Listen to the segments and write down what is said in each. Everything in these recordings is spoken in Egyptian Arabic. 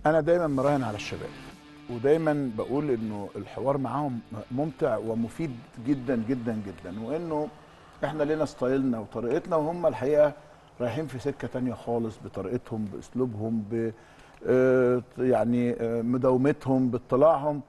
انا دايما مراهن على الشباب ودايما بقول انه الحوار معاهم ممتع ومفيد جدا جدا جدا وانه احنا لنا ستايلنا وطريقتنا وهم الحقيقه رايحين في سكه تانية خالص بطريقتهم باسلوبهم ب آه، يعني آه، مداومتهم باطلاعهم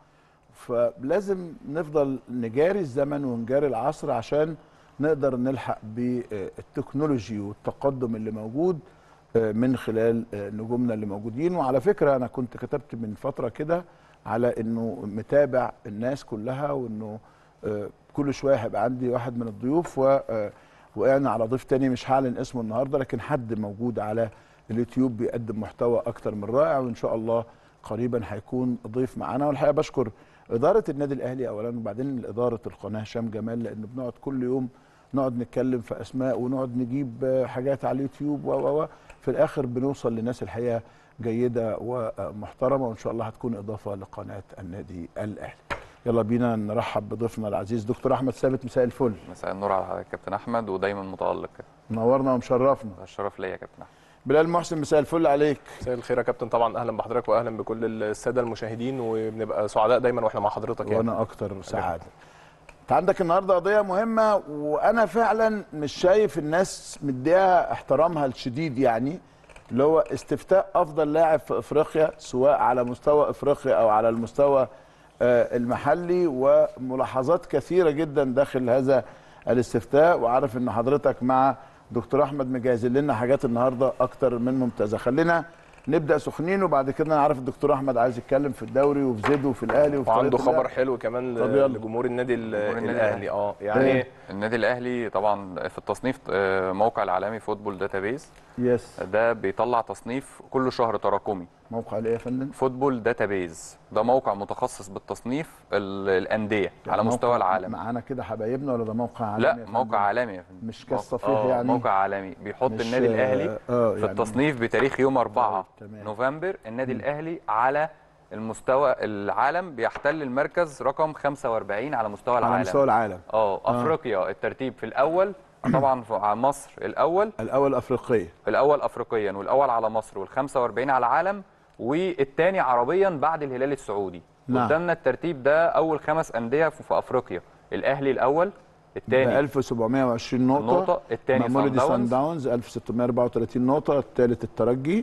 فلازم نفضل نجاري الزمن ونجاري العصر عشان نقدر نلحق بالتكنولوجي والتقدم اللي موجود آه، من خلال آه، نجومنا اللي موجودين وعلى فكره انا كنت كتبت من فتره كده على انه متابع الناس كلها وانه آه، كل شويه هيبقى عندي واحد من الضيوف و آه، وقعنا على ضيف تاني مش هعلن اسمه النهارده لكن حد موجود على اليوتيوب بيقدم محتوى اكتر من رائع وان شاء الله قريبا هيكون ضيف معانا والحقيقه بشكر اداره النادي الاهلي اولا وبعدين اداره القناه هشام جمال لانه بنقعد كل يوم نقعد نتكلم في اسماء ونقعد نجيب آه، حاجات على اليوتيوب و و و في الاخر بنوصل لناس الحقيقه جيده ومحترمه وان شاء الله هتكون اضافه لقناه النادي الاهلي. يلا بينا نرحب بضيفنا العزيز دكتور احمد ثابت مساء الفل مساء النور على حضرتك يا كابتن احمد ودايما متالق كده منورنا ومشرفنا ده الشرف ليا يا كابتن احمد بلال محسن مساء الفل عليك مساء الخير يا كابتن طبعا اهلا بحضرتك واهلا بكل الساده المشاهدين وبنبقى سعداء دايما واحنا مع حضرتك يعني وانا اكتر سعاده انت عندك النهارده قضيه مهمه وانا فعلا مش شايف الناس مديها احترامها الشديد يعني اللي هو استفتاء افضل لاعب في افريقيا سواء على مستوى افريقيا او على المستوى آه، المحلي وملاحظات كثيره جدا داخل هذا الاستفتاء وعارف ان حضرتك مع دكتور احمد مجهز لنا حاجات النهارده اكتر من ممتازه خلينا نبدا سخنين وبعد كده انا عارف الدكتور احمد عايز يتكلم في الدوري وفي زيد وفي الاهلي وفي وعنده طريقة اللعب. خبر حلو كمان طب يلا. لجمهور النادي ال- جمهور النادي الاهلي اه يعني إيه؟ النادي الاهلي طبعا في التصنيف آه، موقع العالمي فوتبول داتابيز يس ده بيطلع تصنيف كل شهر تراكمي موقع الايه يا فندم فوتبول داتابيز ده موقع متخصص بالتصنيف ال- الانديه على موقع مستوى العالم معانا كده حبايبنا ولا ده موقع عالمي لا يا فندم؟ موقع عالمي يا فندم مش موقع- كاس صفيح آه، يعني؟ موقع عالمي بيحط مش، النادي الاهلي آه، آه، في يعني- التصنيف بتاريخ يوم 4 تمام. نوفمبر النادي الاهلي على المستوى العالم بيحتل المركز رقم 45 على مستوى العالم على مستوى العالم اه افريقيا الترتيب في الاول طبعا في على مصر الاول الاول افريقيه الاول افريقيا والاول على مصر وال45 على العالم والثاني عربيا بعد الهلال السعودي نعم. قدامنا الترتيب ده اول خمس انديه في في افريقيا الاهلي الاول ب الثاني 1720 نقطه نقطة، التاني ماموريدي صن سان داونز. داونز 1634 نقطه الثالث الترجي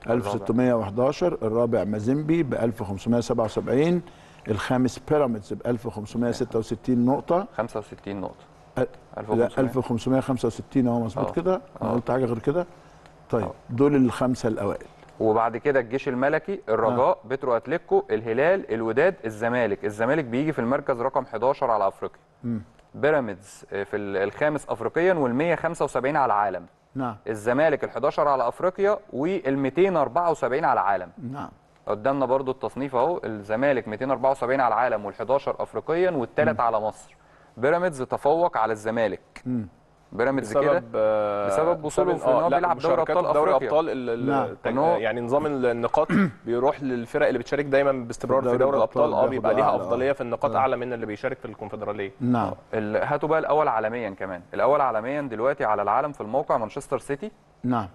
1611 الرابع مازيمبي ب 1577 الخامس بيراميدز ب 1566 نقطه 65 نقطه أ- لا 1500. 1565 اهو مظبوط آه. كده انا آه. قلت حاجه غير كده طيب آه. دول الخمسه الاوائل وبعد كده الجيش الملكي الرجاء بترو اتليكو الهلال الوداد الزمالك الزمالك بيجي في المركز رقم 11 على افريقيا مم. بيراميدز آه، في ال- الخامس افريقيا وال175 على العالم نعم الزمالك ال11 على افريقيا وال274 على العالم نعم قدامنا برضو التصنيف اهو الزمالك 274 على العالم وال11 افريقيا والثالث على مصر بيراميدز تفوق على الزمالك مم. بيراميدز كده بسبب آه، بسبب وصوله بسبب- في إن هو آه، لا، بيلعب دوري مشاركاته أبطال في دوري أفريقيا. ابطال ال- ال- نعم. التج- إن هو- يعني نظام النقاط بيروح للفرق اللي بتشارك دايما باستمرار دوري في دوري الأبطال الابطال اه بياخد بيبقى ليها أعلى، آه. افضليه في النقاط آه. اعلى من اللي بيشارك في الكونفدراليه نعم ال- هاتوا بقى الاول عالميا كمان الاول عالميا دلوقتي على العالم في الموقع مانشستر سيتي نعم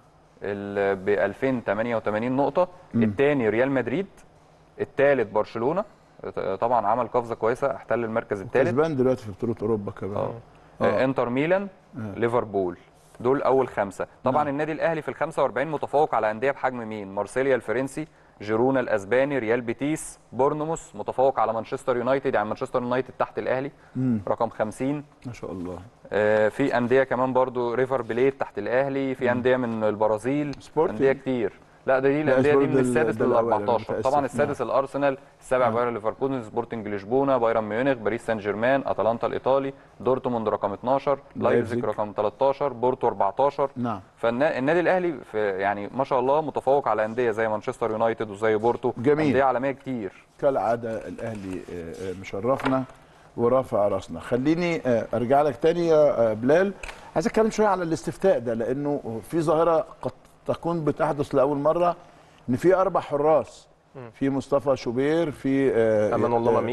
ب 2088 نقطه الثاني ريال مدريد الثالث برشلونه طبعا عمل قفزه كويسه احتل المركز الثالث كسبان دلوقتي في بطوله اوروبا كمان اه آه. انتر ميلان ليفربول دول اول خمسه طبعا نعم. النادي الاهلي في ال 45 متفوق على انديه بحجم مين مارسيليا الفرنسي جيرونا الاسباني ريال بيتيس بورنموث متفوق على مانشستر يونايتد يعني مانشستر يونايتد تحت الاهلي مم. رقم 50 ما شاء الله آه، في انديه كمان برضو ريفر بليت تحت الاهلي في انديه من البرازيل سبورتنج. انديه كتير لا ده دي لا، الانديه دي سبورت من ده- السادس ده لل الأول، أنا 14 متأسف. طبعا السادس الارسنال السابع نعم. بايرن ليفركوزن سبورتنج لشبونه بايرن ميونخ باريس سان جيرمان اتلانتا الايطالي دورتموند رقم 12 لايبزيج لايبزيج. رقم 13 بورتو 14 نعم فالنادي الاهلي في يعني ما شاء الله متفوق على انديه زي مانشستر يونايتد وزي بورتو جميل. انديه عالميه كتير كالعاده الاهلي آه، آه، مشرفنا ورافع راسنا خليني آه، ارجع لك تاني يا آه، بلال عايز اتكلم شويه على الاستفتاء ده لانه في ظاهره قد تكون بتحدث لاول مره ان في اربع حراس في مصطفى شوبير في آه، امان الله آه، مميش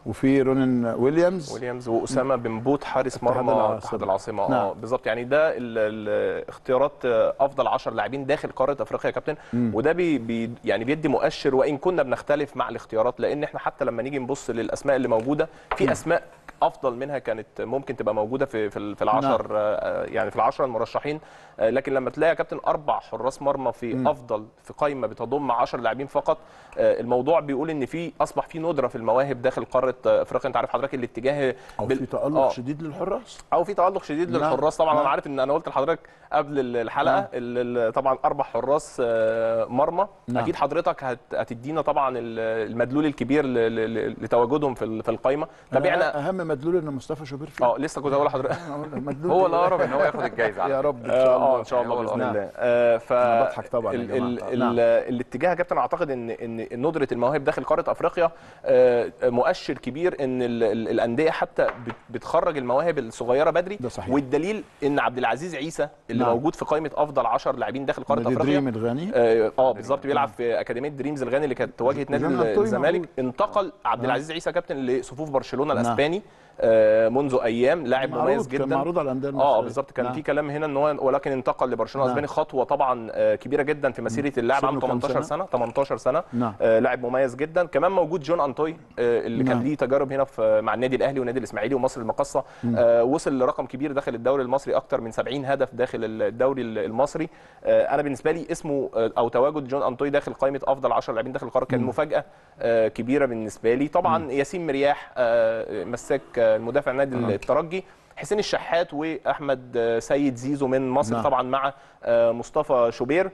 وفي رونين ويليامز ويليامز واسامه بن بوت حارس اتحاد مرمى العاصمة. اتحاد العاصمه نعم. اه بالظبط يعني ده ال- ال- اختيارات آه، افضل 10 لاعبين داخل قاره افريقيا يا كابتن وده بي بي يعني بيدي مؤشر وان كنا بنختلف مع الاختيارات لان احنا حتى لما نيجي نبص للاسماء اللي موجوده في اسماء افضل منها كانت ممكن تبقى موجوده في في ال- في العشر آه، يعني في العشره المرشحين آه، لكن لما تلاقي يا كابتن اربع حراس مرمى في افضل في قائمه بتضم 10 لاعبين فقط آه، الموضوع بيقول ان في اصبح في ندره في المواهب داخل قاره آه، افريقيا انت عارف حضرتك الاتجاه او بال- في تالق آه. شديد للحراس او في تالق شديد نعم. للحراس طبعا نعم. انا عارف ان انا قلت لحضرتك قبل ال- الحلقه نعم. ال- ال- طبعا اربع حراس آه، مرمى نعم. اكيد حضرتك هت- هتدينا طبعا ال- المدلول الكبير ل- ل- ل- لتواجدهم في ال- في القائمه تابعنا أنا اهم مدلول ان مصطفى شوبير فيه اه لسه كنت هقول لحضرتك أنا أقول لك مدلول هو إيه؟ الاقرب ان هو ياخد الجايزه على يا فكرة. رب ان شاء الله اه ان شاء الله هو باذن نعم. الله آه ف أنا بضحك طبعاً يا ال- جماعة. ال- نعم. ال- الاتجاه يا كابتن اعتقد ان ان ندره المواهب داخل قاره افريقيا آه، مؤشر كبير ان ال- ال- الانديه حتى بت- بتخرج المواهب الصغيره بدري ده صحيح. والدليل ان عبد العزيز عيسى اللي نعم. موجود في قائمه افضل 10 لاعبين داخل قاره نادي افريقيا دريم الغني اه آه، بالظبط بيلعب في اكاديميه دريمز الغاني اللي كانت واجهه نادي جون أنطوي الزمالك موجود. انتقل عبد نعم. العزيز عيسى كابتن لصفوف برشلونه نعم. الاسباني آه، منذ ايام لاعب مميز معروض كان جدا معروض على الانديه اه المصريه بالظبط كان نعم. في كلام هنا ان هو ولكن انتقل لبرشلونه نعم. الاسباني خطوه طبعا آه، كبيره جدا في مسيره اللاعب سنه عنده كام 18 سنة؟ سنه 18 سنه نعم. آه، لاعب مميز جدا كمان موجود جون انطوي آه، اللي كان نعم. ليه تجارب هنا في مع النادي الاهلي والنادي الاسماعيلي ومصر المقاصه آه، وصل لرقم كبير داخل الدوري المصري اكتر من 70 هدف داخل الدوري المصري آه، انا بالنسبه لي اسمه آه، او تواجد جون انطوي داخل قائمه افضل 10 لاعبين داخل القاره كان مفاجاه آه، كبيره بالنسبه لي طبعا ياسين مرياح آه، مساك آه، المدافع نادي الترجي حسين الشحات واحمد آه، سيد زيزو من مصر نعم. طبعا مع آه، مصطفى شوبير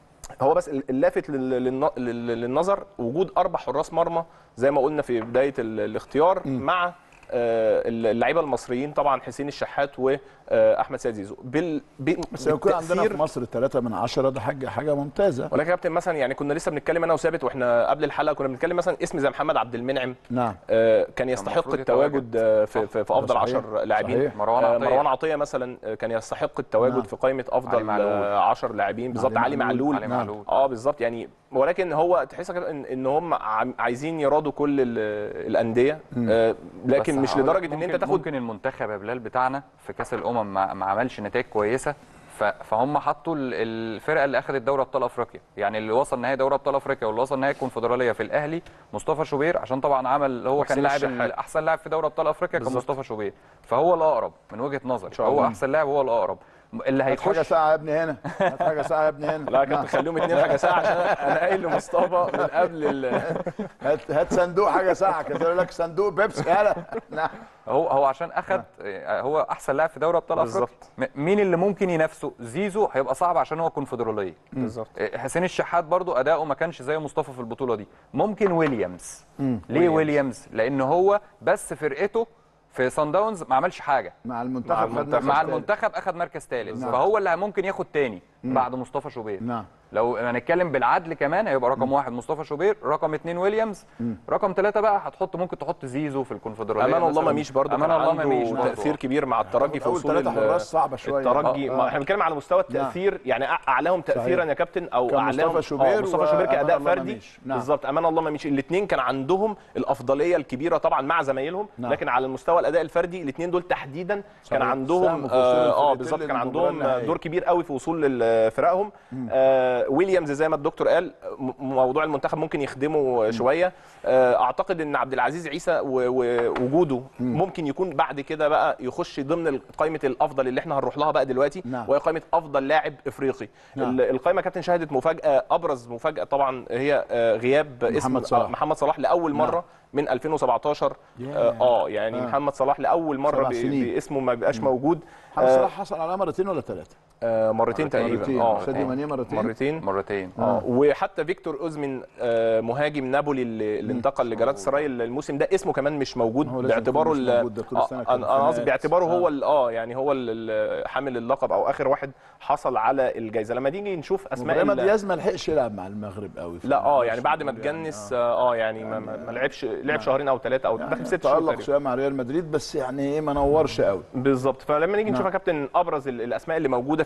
هو بس اللافت لل- للن- لل- للنظر وجود اربع حراس مرمى زي ما قلنا في بدايه ال- الاختيار مع آه، اللعيبه المصريين طبعا حسين الشحات واحمد سيد زيزو بال ب- بس يكون عندنا بالتأثير- في مصر ثلاثة من عشرة ده حاجة حاجة ممتازة ولكن يا كابتن مثلا يعني كنا لسه بنتكلم انا وثابت واحنا قبل الحلقه كنا بنتكلم مثلا اسم زي محمد عبد المنعم نعم آه، كان يستحق المفروض التواجد يتواجد. آه، في في, في افضل صحيح. 10 لاعبين صحيح. مروان آه، عطية. مروان عطيه مثلا آه، كان يستحق التواجد نعم. في قائمه علي افضل معلول. 10 لاعبين بالظبط علي علي معلول. معلول علي نعم. معلول اه بالظبط يعني ولكن هو تحس كده ان ان هم عم- عايزين يرادوا كل ال- الانديه آه، لكن بس مش هقول لك لدرجه ان انت ممكن- تاخد ممكن المنتخب يا بلال بتاعنا في كاس الامم ما, ما عملش نتائج كويسه ف- فهم حطوا ال- الفرقه اللي اخذت دوري ابطال افريقيا يعني اللي وصل نهائي دوري ابطال افريقيا واللي وصل نهائي الكونفدراليه في الاهلي مصطفى شوبير عشان طبعا عمل هو وحسين كان لاعب الشحات. احسن لاعب في دوري ابطال افريقيا كان بالظبط. مصطفى شوبير فهو الاقرب من وجهه نظري شاء هو الله. احسن لاعب هو الاقرب اللي هات حاجة هيخش ساعة يا ابني هنا هات حاجة ساعة يا ابني هنا لا كابتن خليهم اتنين حاجه ساعه عشان انا قايل لمصطفى من قبل ال- هات هات صندوق حاجة ساعة كده يقول لك صندوق بيبسي يلا نعم هو هو عشان اخد هو احسن لاعب في دوري ابطال افريقيا بالظبط. م- مين اللي ممكن ينافسه زيزو هيبقى صعب عشان هو كونفدراليه بالظبط حسين الشحات برضو اداؤه ما كانش زي مصطفى في البطوله دي ممكن ويليامز ليه ويليامز. ويليامز لان هو بس فرقته في سان داونز ما عملش حاجه مع المنتخب مع خد المنتخب. مركز مع تالت. المنتخب اخد مركز ثالث نعم. فهو اللي ممكن ياخد تاني بعد مصطفى شوبير نعم لو هنتكلم بالعدل كمان هيبقى رقم واحد مصطفى شوبير رقم اثنين ويليامز رقم ثلاثة بقى هتحط ممكن تحط زيزو في الكونفدرالية امان الله مثلاً. مميش برضه امان كان الله عنده مميش برضه. تاثير كبير مع الترجي في أول وصول ثلاثة ال- حراس صعبة شوية. الترجي آه، ما آه. احنا بنتكلم على مستوى التاثير يعني أع- اعلاهم تاثيرا صحيح. يا كابتن او كان مصطفى اعلاهم شوبير آه، مصطفى شوبير وأمان كاداء الله فردي مميش. نعم. بالظبط امان الله مميش الاثنين كان عندهم الافضليه الكبيره طبعا مع زمايلهم نعم. لكن على المستوى الاداء الفردي الاثنين دول تحديدا كان صحيح. عندهم ساهموا في وصول اه, آه الفرقتين بالظبط كان للمباراة عندهم النهائية. دور كبير قوي في وصول فرقهم آه ويليامز زي ما الدكتور قال م- موضوع المنتخب ممكن يخدمه شويه آه اعتقد ان عبد العزيز عيسى و- ووجوده ممكن يكون بعد كده بقى يخش ضمن قائمه الافضل اللي احنا هنروح لها بقى دلوقتي نعم. وهي قائمه افضل لاعب افريقي نعم. ال- القائمه كابتن شهدت مفاجاه ابرز مفاجاه طبعا هي آه غياب اسم محمد صلاح. آه، محمد صلاح لاول مره نعم. من 2017 ياه. اه آه، يعني آه. محمد صلاح لاول مره سبع ب- سنين. باسمه ما بيبقاش موجود محمد آه، صلاح حصل على مرتين ولا ثلاثة؟ آه مرتين تقريبا مرتين اه ساديو آه، ماني مرتين مرتين مرتين اه وحتى فيكتور اوزمن آه، مهاجم نابولي اللي, اللي انتقل لجلات سراي الموسم ده اسمه كمان مش موجود هو لازم باعتباره يكون مش ال- موجود، ده كل آه، سنة كده انا أنا قصدي خناقات. باعتباره آه. هو ال- اه يعني هو ال- ال- حامل اللقب او اخر واحد حصل على الجائزه لما نيجي نشوف اسماء ابراهيم ال- دياز ما لحقش يلعب مع المغرب قوي لا اه يعني بعد ما اتجنس اه يعني ما, ما ما لعبش لعب شهرين او ثلاثه او داخل ست شهور تألق تقريبا. شويه مع ريال مدريد بس يعني ايه ما نورش قوي بالظبط فلما نيجي نشوف نعم. يا كابتن ابرز ال- الاسماء اللي موجوده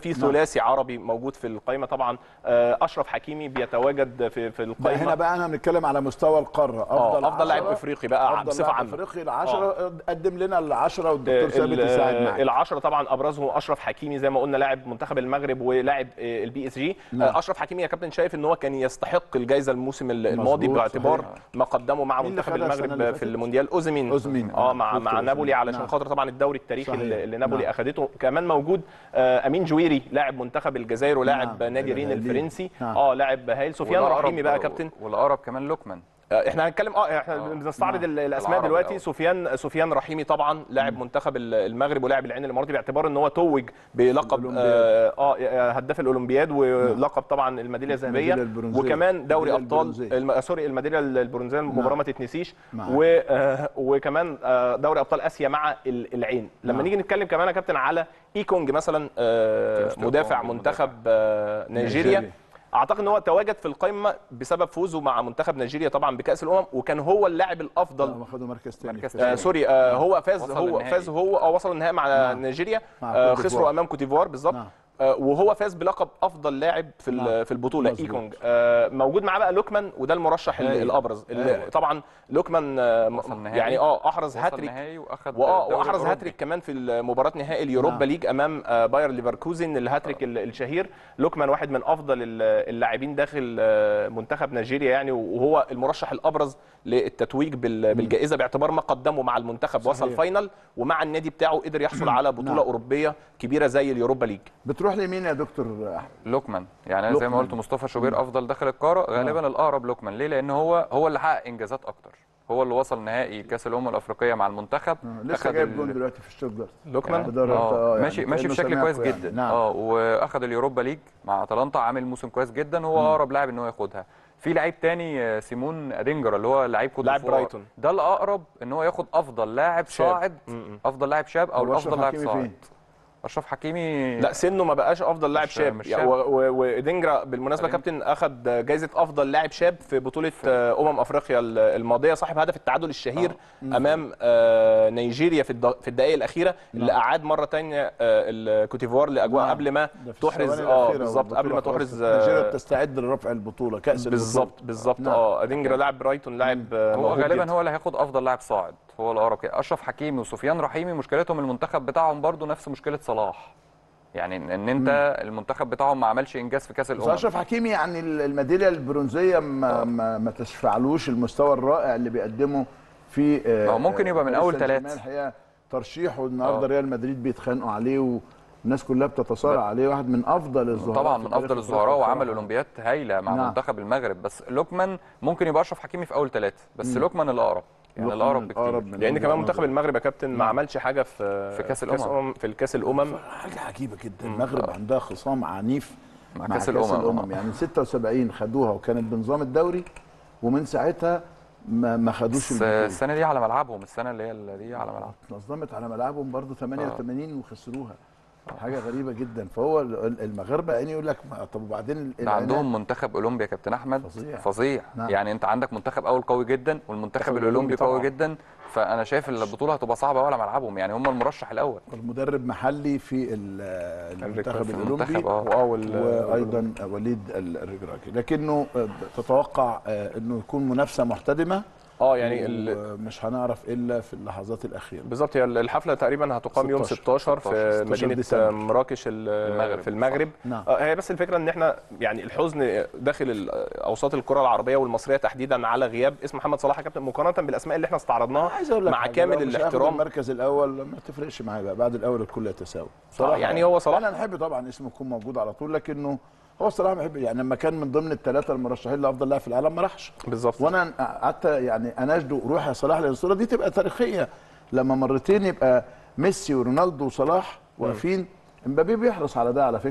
في ثلاثي عربي موجود في القائمه طبعا آه، اشرف حكيمي بيتواجد في في بقى القائمه هنا بقى انا بنتكلم على مستوى القاره اه افضل افضل لاعب عشرة، افريقي بقى افضل بصفه لاعب عامه افريقي العشرة قدم لنا العشرة والدكتور ثابت ال- يساعد معاك العشرة طبعا ابرزهم اشرف حكيمي زي ما قلنا لاعب منتخب المغرب ولاعب آه، البي اس جي نعم. آه، اشرف حكيمي يا كابتن شايف ان هو كان يستحق الجائزه الموسم الماضي مظبوط، باعتبار صحيح. ما قدمه مع مين اللي منتخب خدها السنة المغرب اللي في فاتت؟ المونديال اوزمين أوزمين. اه مع فيكتور مع نابولي أوزمين. علشان نعم. خاطر طبعا الدوري التاريخي صحيح. اللي اللي نابولي نعم. اخذته كمان موجود آه، امين جويري لاعب منتخب الجزائر ولاعب نعم. نادي رين هايلين. الفرنسي نعم. اه لاعب هايل سفيان والأقرب- رحيمي بقى يا كابتن والاقرب كمان لوكمان آه، احنا هنتكلم اه احنا آه. بنستعرض نعم. ال- الاسماء العربي دلوقتي الأول. سفيان سفيان رحيمي طبعا لاعب منتخب ال- المغرب ولاعب العين الاماراتي باعتبار ان هو توج بلقب الأولمبياد. اه آه، هداف الاولمبياد ولقب طبعا الميداليه الذهبيه الميدالية البرونزية. وكمان دوري الميدالية ابطال البرونزية. الم... سوري الميداليه البرونزيه المباراه نعم. ما تتنسيش معاك. و... آه، وكمان آه، دوري ابطال اسيا مع ال- العين لما نعم. نيجي نتكلم كمان يا كابتن على ايكونج مثلا آه، كريستوفر مدافع كونج، منتخب آه، نيجيريا نيجيريا. اعتقد ان هو تواجد في القائمه بسبب فوزه مع منتخب نيجيريا طبعا بكاس الامم وكان هو اللاعب الافضل هم خدوا مركز تاني مركز آه سوري آه هو فاز وصل هو للنهائي. فاز هو اه وصل النهائي مع نعم. نيجيريا مع آه كوت خسروا ديفوار. امام كوتيفوار بالظبط نعم. آه وهو فاز بلقب افضل لاعب في ال- نعم. في البطوله مظبوط. ايكونج آه موجود معاه بقى لوكمان وده المرشح ال- هايل. الابرز اللي هايل. طبعا لوكمان آه م- وصل نهائي. يعني اه احرز وصل هاتريك نهائي واخد واه الدوري واحرز الأوروبي. هاتريك كمان في مباراه نهائي اليوروبا نعم. ليج امام آه، باير ليفركوزن الهاتريك ال- الشهير لوكمان واحد من افضل ال- اللاعبين داخل آه، منتخب نيجيريا يعني وهو المرشح الابرز للتتويج بال- بالجائزه باعتبار ما قدمه مع المنتخب وصل صحيح. فاينل ومع النادي بتاعه قدر يحصل على بطوله نعم. اوروبيه كبيره زي اليوروبا ليج بتروح لمين يا دكتور أحمد؟ لوكمان يعني أنا زي ما لوكمان. قلت مصطفى شوبير افضل داخل القاره غالبا الاقرب لوكمان ليه لان هو هو اللي حقق انجازات اكتر هو اللي وصل نهائي كاس الامم الافريقيه مع المنتخب لسه أخد جايب ال- جون دلوقتي في شتوتجارت لوكمان بدوري اه الأبطال، يعني ماشي ماشي كأنه بشكل سامعكم كويس يعني. جدا نعم. اه واخد اليوروبا ليج مع اتلانتا عامل موسم كويس جدا هو اقرب لاعب ان هو ياخدها في لعيب تاني آه، سيمون ادينجر اللي هو لعيب كوت لاعب ديفوار. برايتون. ده الاقرب ان هو ياخد افضل لاعب شاب. صاعد م-م. افضل لاعب شاب او طب أشرف افضل لاعب حكيمي صاعد فين؟ اشرف حكيمي لا سنه ما بقاش افضل لاعب مش- شاب مش يعني شاب. و- و- ودينجرا بالمناسبه أدينجرا. كابتن اخذ جائزه افضل لاعب شاب في بطوله آه، امم افريقيا ال- الماضيه صاحب هدف التعادل الشهير امام آه، نيجيريا في الد- في الدقائق الاخيره اللي اعاد مره ثانيه الكوتيفوار لاجواء نعم. قبل ما ده في تحرز الثواني اه الأخيرة بالظبط والبطولة قبل ما خلاص. تحرز نيجيريا آه، بتستعد لرفع البطوله كاس البطوله بالظبط بالظبط نعم. اه ادينجرا لاعب برايتون لاعب آه، هو موهوب غالبا جداً. هو اللي هياخد افضل لاعب صاعد هو الاقرب كده اشرف حكيمي وسفيان رحيمي مشكلتهم المنتخب بتاعهم برضو نفس مشكله صلاح يعني ان إن انت المنتخب بتاعهم ما عملش انجاز في كاس بس الامم اشرف حكيمي يعني الميداليه البرونزيه ما, ما, ما تشفعلوش المستوى الرائع اللي بيقدمه في آه، ما هو ممكن يبقى من باريس أول سان جيرمان. ثلاثة. الحقيقه ترشيحه النهارده آه. ريال مدريد بيتخانقوا عليه والناس كلها بتتصارع عليه واحد من افضل الظهراء طبعا في من تاريخ افضل أفريقيا الظهراء وعمل بصراحة. اولمبياد هايله مع نعم. منتخب المغرب بس لوكمان ممكن يبقى اشرف حكيمي في اول ثلاثه بس لوكمان الاقرب يعني لوكمان الاقرب الأقرب بكتير من لان وجهة كمان نظري. منتخب المغرب يا كابتن ما نعم. عملش حاجه في في كأس الأمم. في الكاس الامم حاجه عجيبه جدا المغرب عندها خصام عنيف مع كأس الأمم. الامم يعني 76 خدوها وكانت بنظام الدوري ومن ساعتها ما ما خدوش بس البطوله السنه دي على ملعبهم السنه اللي هي اللي دي على ملعبهم نظمت على ملعبهم برضو 88 وخسروها حاجه غريبه جدا فهو ال- المغاربه يعني يقول لك ما- طب وبعدين ده عندهم منتخب اولمبي يا كابتن احمد فظيع. فظيع نعم. يعني انت عندك منتخب اول قوي جدا والمنتخب المنتخب الاولمبي الأولمبي قوي طبعاً. جدا فانا شايف ان البطوله هتبقى صعبه قوي على ملعبهم يعني هم المرشح الاول المدرب محلي في ال- المنتخب في الاولمبي المنتخب اه واه وال- وايضا وليد الرجراجي لكنه تتوقع انه يكون منافسه محتدمه اه يعني ال- ومش هنعرف الا في اللحظات الاخيره بالظبط هي الحفله تقريبا هتقام يوم 16 16 في 16 مدينه ديسمبر. مراكش ال- المغرب. في المغرب نعم. آه، هي بس الفكره ان احنا يعني الحزن داخل ال- اوساط الكره العربيه والمصريه تحديدا على غياب اسم محمد صلاح يا كابتن مقارنه بالاسماء اللي احنا استعرضناها عايز اقول لك مع حاجة، كامل لو مش هاخد الاحترام المركز الاول ما تفرقش معايا بقى بعد الاول الكل يتساوى آه، يعني هو صلاح- انا نحب طبعا اسمه يكون موجود على طول لكنه هو الصراحه بحب يعني لما كان من ضمن الثلاثه المرشحين لافضل لاعب في العالم ما راحش بالظبط وانا قعدت يعني اناشده روح يا صلاح لان الصوره دي تبقى تاريخيه لما مرتين يبقى ميسي ورونالدو وصلاح واقفين امبابي بيحرص على ده على فكره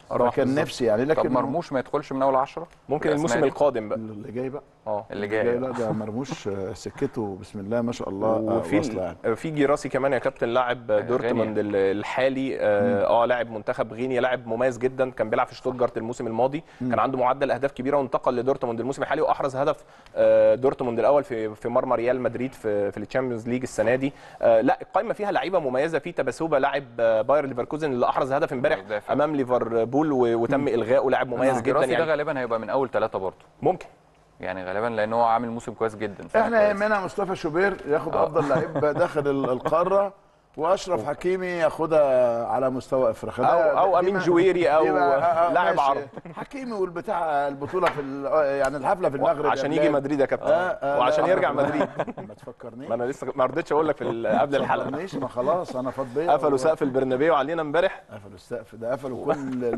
راح كان بالظبط. نفسي يعني طب لكن مرموش ما يدخلش من اول 10 ممكن الأسماء الموسم دي؟ القادم بقى اللي جاي بقى اه اللي جاي جاي لا ده مرموش آه، سكته بسم الله ما شاء الله آه، وفي واصله يعني في جيراسي كمان يا كابتن لاعب دورتموند ال- الحالي اه آه، لاعب منتخب غينيا لاعب مميز جدا كان بيلعب في شتوتجارت الموسم الماضي كان عنده معدل اهداف كبيره وانتقل لدورتموند الموسم الحالي واحرز هدف آه، دورتموند الاول في في مرمى ريال مدريد في في الشامبيونز ليج السنه دي آه، لا القائمه فيها لعيبه مميزه في تباسوبا لاعب آه، باير ليفركوزن اللي احرز هدف امبارح مدافع. امام ليفربول و- وتم الغائه لاعب مميز جدا الجراسي ده يعني غالبا هيبقى من اول ثلاثه برضه ممكن يعني غالبا لان هو عامل موسم كويس جدا سنة احنا كويسة. يهمنا مصطفى شوبير ياخد افضل لعيب داخل ال- القاره واشرف حكيمي ياخدها على مستوى افريقيا أو- ده- أو دي أمين ما- جويري أو دي ما- آه، لاعب ماشي. عرب. حكيمي والبتاع البطوله في ال- يعني الحفله في المغرب عشان يا يجي بلال. مدريد يا كابتن آه، آه، وعشان لا، يرجع ما- مدريد ما تفكرنيش ما انا لسه ما رضيتش اقول لك في ال- قبل الحلقه ماشي ما خلاص انا فاض بيا قفلوا سقف البرنابيو علينا امبارح قفلوا السقف ده قفلوا كل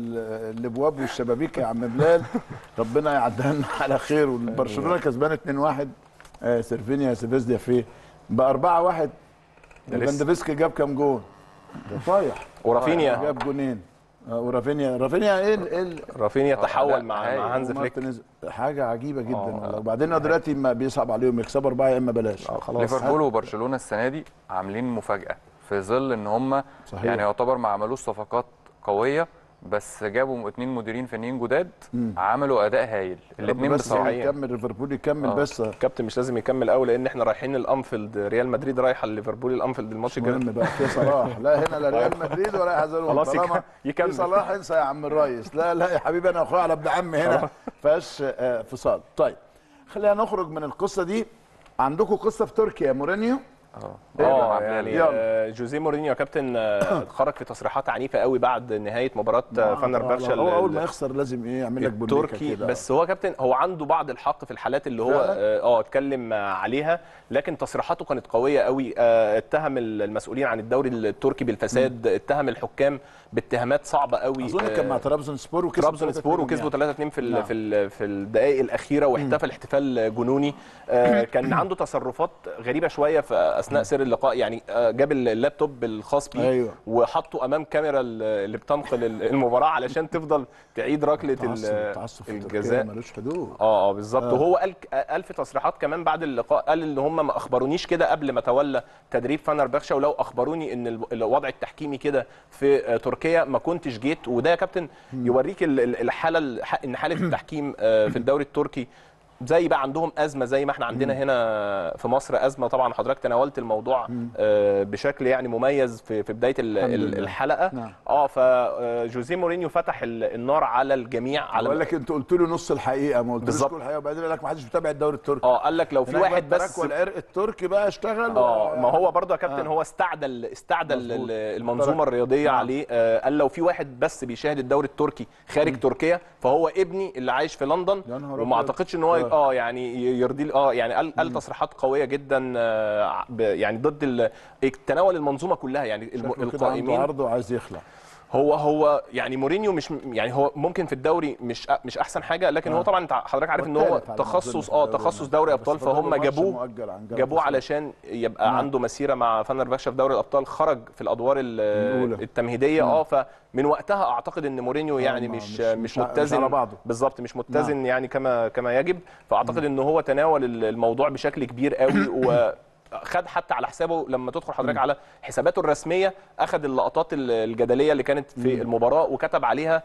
ال- الابواب والشبابيك يا عم بلال ربنا يعدها لنا على خير والبرشلونه كسبان 2-1 آه سيرفينيا سيفيزديا في ب 4-1 ده لسه. ليفاندوفسكي جاب كام جون؟ ده طايح ورافينيا جاب جونين آه ورافينيا رافينيا ايه ال- ايه ال- رافينيا تحول لا، مع هايل. مع هانز فليك ومارتينيز. حاجه عجيبه جدا آه. والله وبعدين هو دلوقتي ما بيصعب عليهم يكسبوا اربعه يا اما بلاش آه، خلاص ليفربول وبرشلونه السنه دي عاملين مفاجاه في ظل ان هم صحيح. يعني يعتبر ما عملوش صفقات قويه بس جابوا اتنين مديرين فنيين جداد عملوا اداء هايل الاثنين بس بصراحه حقيقة. يكمل ليفربول يكمل آه. بس كابتن مش لازم يكمل قوي لان احنا رايحين الانفيلد ريال مدريد رايحه ليفربول الانفيلد الماتش الجاي المهم بقى في صلاح لا هنا لا ريال مدريد ولا يحزنون خلاص يك- طالما يكمل. في صلاح انسى يا عم الريس لا لا يا حبيبي انا اخويا على ابن عمي هنا فاش آه، فصال طيب خلينا نخرج من القصه دي عندكم قصه في تركيا مورينيو إيه بقى اه عاملة يعني ليه؟ يلا. آه، جوزيه مورينيو يا كابتن آه، خرج في تصريحات عنيفه قوي بعد نهايه مباراه آه، فانر باتشا هو اول ال- ما يخسر لازم ايه يعمل لك بوليكا التركي كده بس هو كابتن هو عنده بعض الحق في الحالات اللي هو فعلا؟ اه آه، اتكلم آه، عليها لكن تصريحاته كانت قويه قوي آه، اتهم المسؤولين عن الدوري التركي بالفساد اتهم الحكام باتهامات صعبه قوي اظن كان مع ترابزون سبور وكسبوا ترابزون 3-2 سبور وكسبوا يعني. 3 2 في ال نعم. في ال في الدقائق الاخيره واحتفل احتفال جنوني آه، كان عنده تصرفات غريبه شويه في اثناء سير اللقاء يعني آه، جاب اللابتوب الخاص بيه أيوة. وحطه امام كاميرا ال- اللي بتنقل ال- المباراه علشان تفضل تعيد ركله التعصب ال- التعصب في تركيا الجزاء ملوش حدود اه اه بالظبط وهو قال قال في تصريحات كمان بعد اللقاء قال ان هم ما اخبرونيش كده قبل ما تولى تدريب فانر بخشة ولو اخبروني ان ال- الوضع التحكيمي كده في آه، تركيا ما كنتش جيت وده يا كابتن يوريك ال- ال- الحاله الح- ان حاله التحكيم آه، في الدوري التركي زي بقى عندهم ازمه زي ما احنا عندنا هنا في مصر ازمه طبعا حضرتك تناولت الموضوع آه، بشكل يعني مميز في في بدايه ال- الحمد ال- لله. الحلقه نعم. اه فجوزيه مورينيو فتح ال- النار على الجميع على بقول لك انت قلت له نص الحقيقه ما قلتلوش بالظبط. كل الحقيقه وبعدين قال لك ما حدش بيتابع الدوري التركي اه قال لك لو في هناك بقى واحد التراك بس والعرق التركي بقى اشتغل اه و- ما هو برضه يا كابتن آه. هو استعدل استعدل مظبوط. ال- المنظومه طرق. الرياضيه نعم. عليه آه قال لو في واحد بس بيشاهد الدوري التركي خارج تركيا فهو ابني اللي عايش في لندن يا نهار وما أبيض. اعتقدش ان هو آه. اه يعني ي- يرضي اه يعني قال قال تصريحات قويه جدا آه ب- يعني ضد ال- تناول المنظومه كلها يعني الم- شكله كده عنده القائمين عرض وعايز يخلع هو هو يعني مورينيو مش يعني هو ممكن في الدوري مش أ- مش احسن حاجه لكن هو آه. طبعا انت حضرتك عارف ان هو والتالت على ما أظن تخصص في اه الدوري تخصص المصري. دوري بس ابطال فاضل له فهم ماتش جابوه مؤجل عن جنب جابوه بس. علشان يبقى نعم. عنده مسيره مع فانر باشا في دوري الابطال خرج في الادوار ال- الأولى. التمهيديه اه فمن وقتها اعتقد ان مورينيو يعني ما- مش مش- مش, مش ع- مش متزن على بعضه. بالظبط مش متزن يعني كما كما يجب فاعتقد ان هو تناول ال- الموضوع بشكل كبير قوي و خد حتى على حسابه لما تدخل حضرتك على حساباته الرسميه اخذ اللقطات ال- الجدليه اللي كانت في المباراه وكتب عليها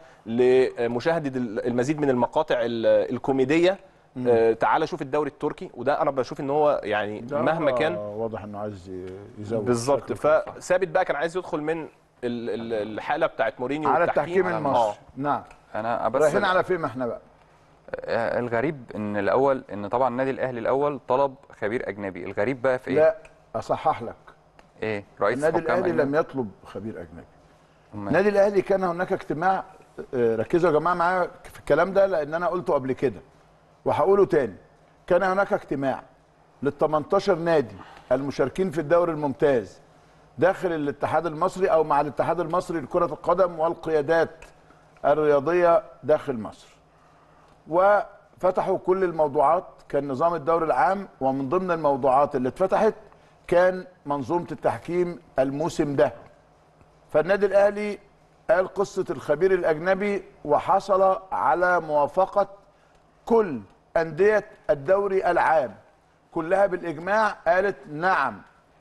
لمشاهده ال- المزيد من المقاطع ال- الكوميديه آه، تعال شوف الدوري التركي وده انا بشوف ان هو يعني ده مهما كان واضح انه عايز ي- يزود بالظبط شكله كده. فثابت بقى كان عايز يدخل من ال- ال- الحاله بتاعت مورينيو على والتحكيم. التحكيم آه. المصري نعم انا بس رايحين على فين احنا بقى آه، الغريب ان الاول ان طبعا النادي الاهلي الاول طلب خبير اجنبي الغريب بقى في ايه لا اصحح لك ايه رئيس النادي حكام الاهلي أجنبي؟ لم يطلب خبير اجنبي أمال؟ النادي الاهلي كان هناك اجتماع آه، ركزوا يا جماعه معايا في الكلام ده لان انا قلته قبل كده وهقوله تاني كان هناك اجتماع لل 18 نادي المشاركين في الدوري الممتاز داخل الاتحاد المصري او مع الاتحاد المصري لكره القدم والقيادات الرياضيه داخل مصر وفتحوا كل الموضوعات كان نظام الدوري العام ومن ضمن الموضوعات اللي اتفتحت كان منظومه التحكيم الموسم ده فالنادي الاهلي قال قصه الخبير الاجنبي وحصل على موافقه كل انديه الدوري العام كلها بالاجماع قالت نعم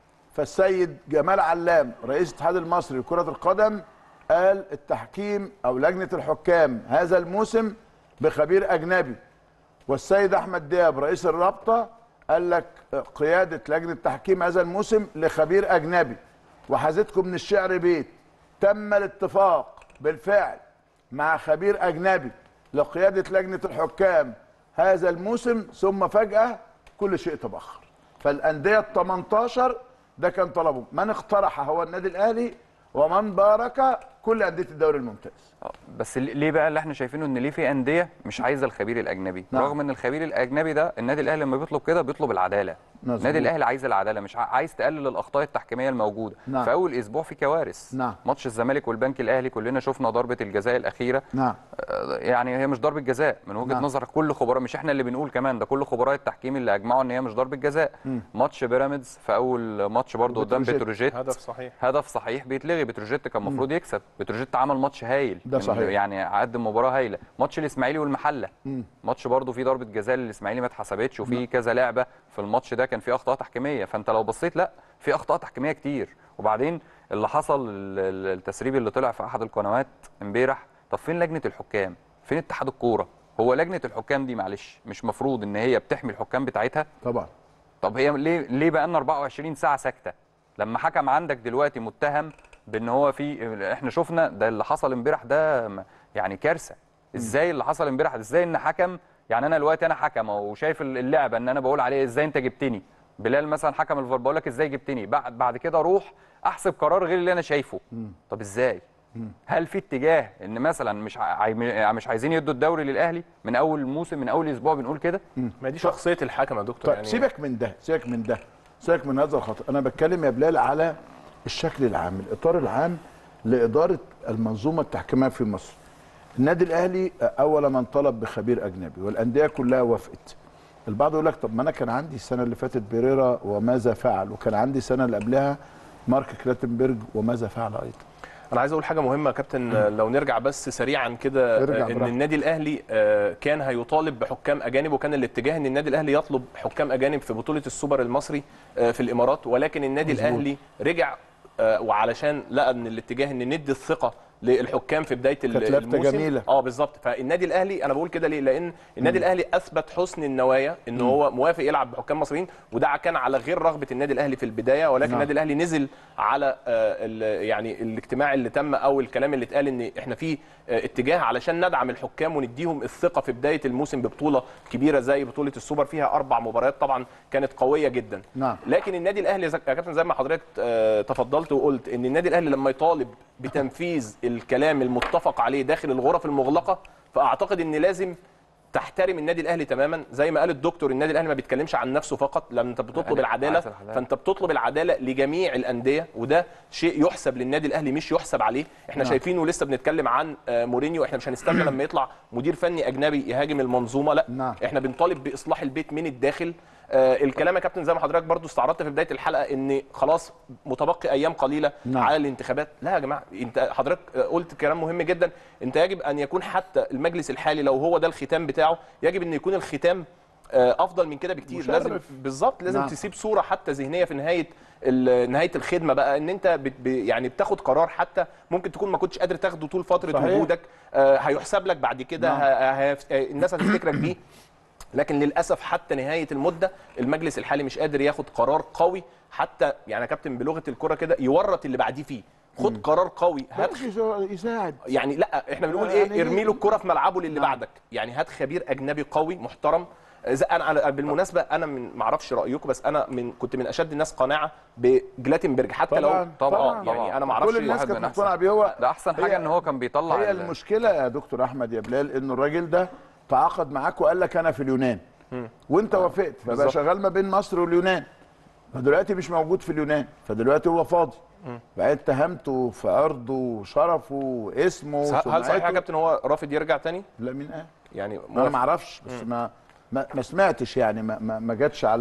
فالسيد جمال علام رئيس الاتحاد المصري لكرة القدم قال التحكيم أو لجنة الحكام هذا الموسم بخبير أجنبي والسيد أحمد دياب رئيس الرابطة قال لك قيادة لجنة تحكيم هذا الموسم لخبير أجنبي وحازتكم من الشعر بيت تم الاتفاق بالفعل مع خبير أجنبي لقيادة لجنة الحكام هذا الموسم ثم فجأة كل شيء تبخر فالأندية ال 18 ده كان طلبه من اقترح هو النادي الأهلي ومن بارك كل أندية الدوري الممتاز آه، بس ليه ليه بقى اللي احنا شايفينه ان ليه في انديه مش عايزه الخبير الاجنبي نعم. رغم ان الخبير الاجنبي ده النادي الاهلي لما بيطلب كده بيطلب العداله مظبوط. النادي الاهلي عايز العداله مش ع- عايز تقلل الاخطاء التحكيميه الموجوده نعم. في اول اسبوع في كوارث نعم. ماتش الزمالك والبنك الاهلي كلنا شفنا ضربه الجزاء الاخيره نعم آه، يعني هي مش ضربه جزاء من وجهه نعم. نظر كل خبراء مش احنا اللي بنقول كمان ده كل خبراء التحكيم اللي اجمعوا ان هي مش ضربه جزاء ماتش بيراميدز في اول ماتش برضه قدام بتروجيت. بتروجيت هدف صحيح هدف صحيح بيتلغي بتروجيت كان المفروض يكسب بتروجيت عمل ماتش هايل ده من- صحيح. يعني قدم مباراه هايله ماتش الاسماعيلي والمحله ماتش برضه فيه ضربه جزاء للاسماعيلي ما اتحسبتش وفي كذا لعبه في الماتش ده كان فيه اخطاء تحكيميه فانت لو بصيت لا في اخطاء تحكيميه كتير وبعدين اللي حصل ال- ال- التسريب اللي طلع في احد القنوات امبارح طب فين لجنه الحكام فين اتحاد الكوره هو لجنه الحكام دي معلش مش مفروض ان هي بتحمي الحكام بتاعتها طبعا طب هي ليه ليه بقى لنا 24 ساعه ساكته لما حكم عندك دلوقتي متهم بان هو في احنا شفنا ده اللي حصل امبارح ده م- يعني كارثه ازاي اللي حصل امبارح ازاي ان حكم يعني انا دلوقتي انا حكم وشايف اللعبه ان انا بقول عليه ازاي انت جبتني بلال مثلا حكم الفار بقول لك ازاي جبتني بعد بعد كده اروح احسب قرار غير اللي انا شايفه طب ازاي هل في اتجاه ان مثلا مش عاي... مش عايزين يدوا الدوري للاهلي من اول الموسم من اول اسبوع بنقول كده ما دي شخصيه الحكم يا دكتور طيب يعني سيبك من ده سيبك من ده سيبك من هذا الخطأ أنا بتكلم يا بلال على الشكل العام الإطار العام لإدارة المنظومة التحكيمية في مصر النادي الأهلي أول من طلب بخبير أجنبي والأندية كلها وافقت البعض يقول لك طب ما أنا كان عندي السنة اللي فاتت بيريرا وماذا فعل وكان عندي السنة اللي قبلها مارك كلاتنبرج وماذا فعل أيضا انا عايز اقول حاجه مهمه يا كابتن لو نرجع بس سريعا كده ارجع آه، ان براحتك. النادي الاهلي آه، كان هيطالب بحكام اجانب وكان الاتجاه ان النادي الاهلي يطلب حكام اجانب في بطوله السوبر المصري آه، في الامارات ولكن النادي مظبوط. الاهلي رجع آه، وعلشان لقى ان الاتجاه ان ندي الثقه للحكام في بدايه ال- كانت لفتة الموسم جميلة. اه بالظبط فالنادي الاهلي انا بقول كده ليه لان النادي الاهلي اثبت حسن النوايا ان هو موافق يلعب بحكام مصريين وده كان على غير رغبه النادي الاهلي في البدايه ولكن نعم. النادي الاهلي نزل على آه، ال- يعني الاجتماع اللي تم او الكلام اللي اتقال ان احنا في آه، اتجاه علشان ندعم الحكام ونديهم الثقه في بدايه الموسم ببطوله كبيره زي بطوله السوبر فيها اربع مباريات طبعا كانت قويه جدا نعم. لكن النادي الاهلي زي- يا كابتن زي ما حضرتك آه، تفضلت وقلت ان النادي الاهلي لما يطالب بتنفيذ الكلام المتفق عليه داخل الغرف المغلقه فاعتقد ان لازم تحترم النادي الاهلي تماما زي ما قال الدكتور النادي الاهلي ما بيتكلمش عن نفسه فقط لما انت بتطلب يعني العداله عايز العدالة. فانت بتطلب العداله لجميع الانديه وده شيء يحسب للنادي الاهلي مش يحسب عليه احنا نعم. شايفينه لسه بنتكلم عن آه، مورينيو احنا مش هنستنى لما يطلع مدير فني اجنبي يهاجم المنظومه لا نعم. احنا بنطالب باصلاح البيت من الداخل آه الكلام يا كابتن زي ما حضرتك برضو استعرضت في بدايه الحلقه ان خلاص متبقي ايام قليله نعم. على الانتخابات لا يا جماعه انت حضرتك آه، قلت كلام مهم جدا انت يجب ان يكون حتى المجلس الحالي لو هو ده الختام بتاعه يجب ان يكون الختام آه، افضل من كده بكتير مشرف. لازم بالظبط لازم نعم. نعم. تسيب صوره حتى ذهنيه في نهايه ال- نهايه الخدمه بقى ان انت بت ب يعني بتاخد قرار حتى ممكن تكون ما كنتش قادر تاخده طول فتره صحيح. وجودك آه، هيحسب لك بعد كده نعم. ه- ه- الناس هتفتكرك بيه لكن للاسف حتى نهايه المده المجلس الحالي مش قادر ياخد قرار قوي حتى يعني يا كابتن بلغه الكره كده يورط اللي بعديه فيه خد قرار قوي هات يساعد يعني لا احنا بنقول يعني ايه ارمي له الكره في ملعبه للي نعم. بعدك يعني هات خبير اجنبي قوي محترم إذا انا أنا بالمناسبه انا من ما اعرفش رايكم بس انا من كنت من اشد الناس قناعه بجلاتنبرج حتى لو طبعا طبعاً، آه، طبعاً. يعني انا ما اعرفش كل الناس واحد كانت من أحسن. مقتنعه بيه هو ده احسن حاجه هي- ان هو كان بيطلع هي ال- المشكله يا دكتور احمد يا بلال انه الراجل ده تعاقد معاك وقال لك انا في اليونان وانت وافقت فبقى بالظبط. شغال ما بين مصر واليونان فدلوقتي مش موجود في اليونان فدلوقتي هو فاضي بقى اتهمته في عرضه وشرفه واسمه هل صحيح يا وسمعته. كابتن هو رافض يرجع تاني لا مين قال يعني انا ما اعرفش بس ما ما, ما سمعتش يعني ما ما, ما جاتش على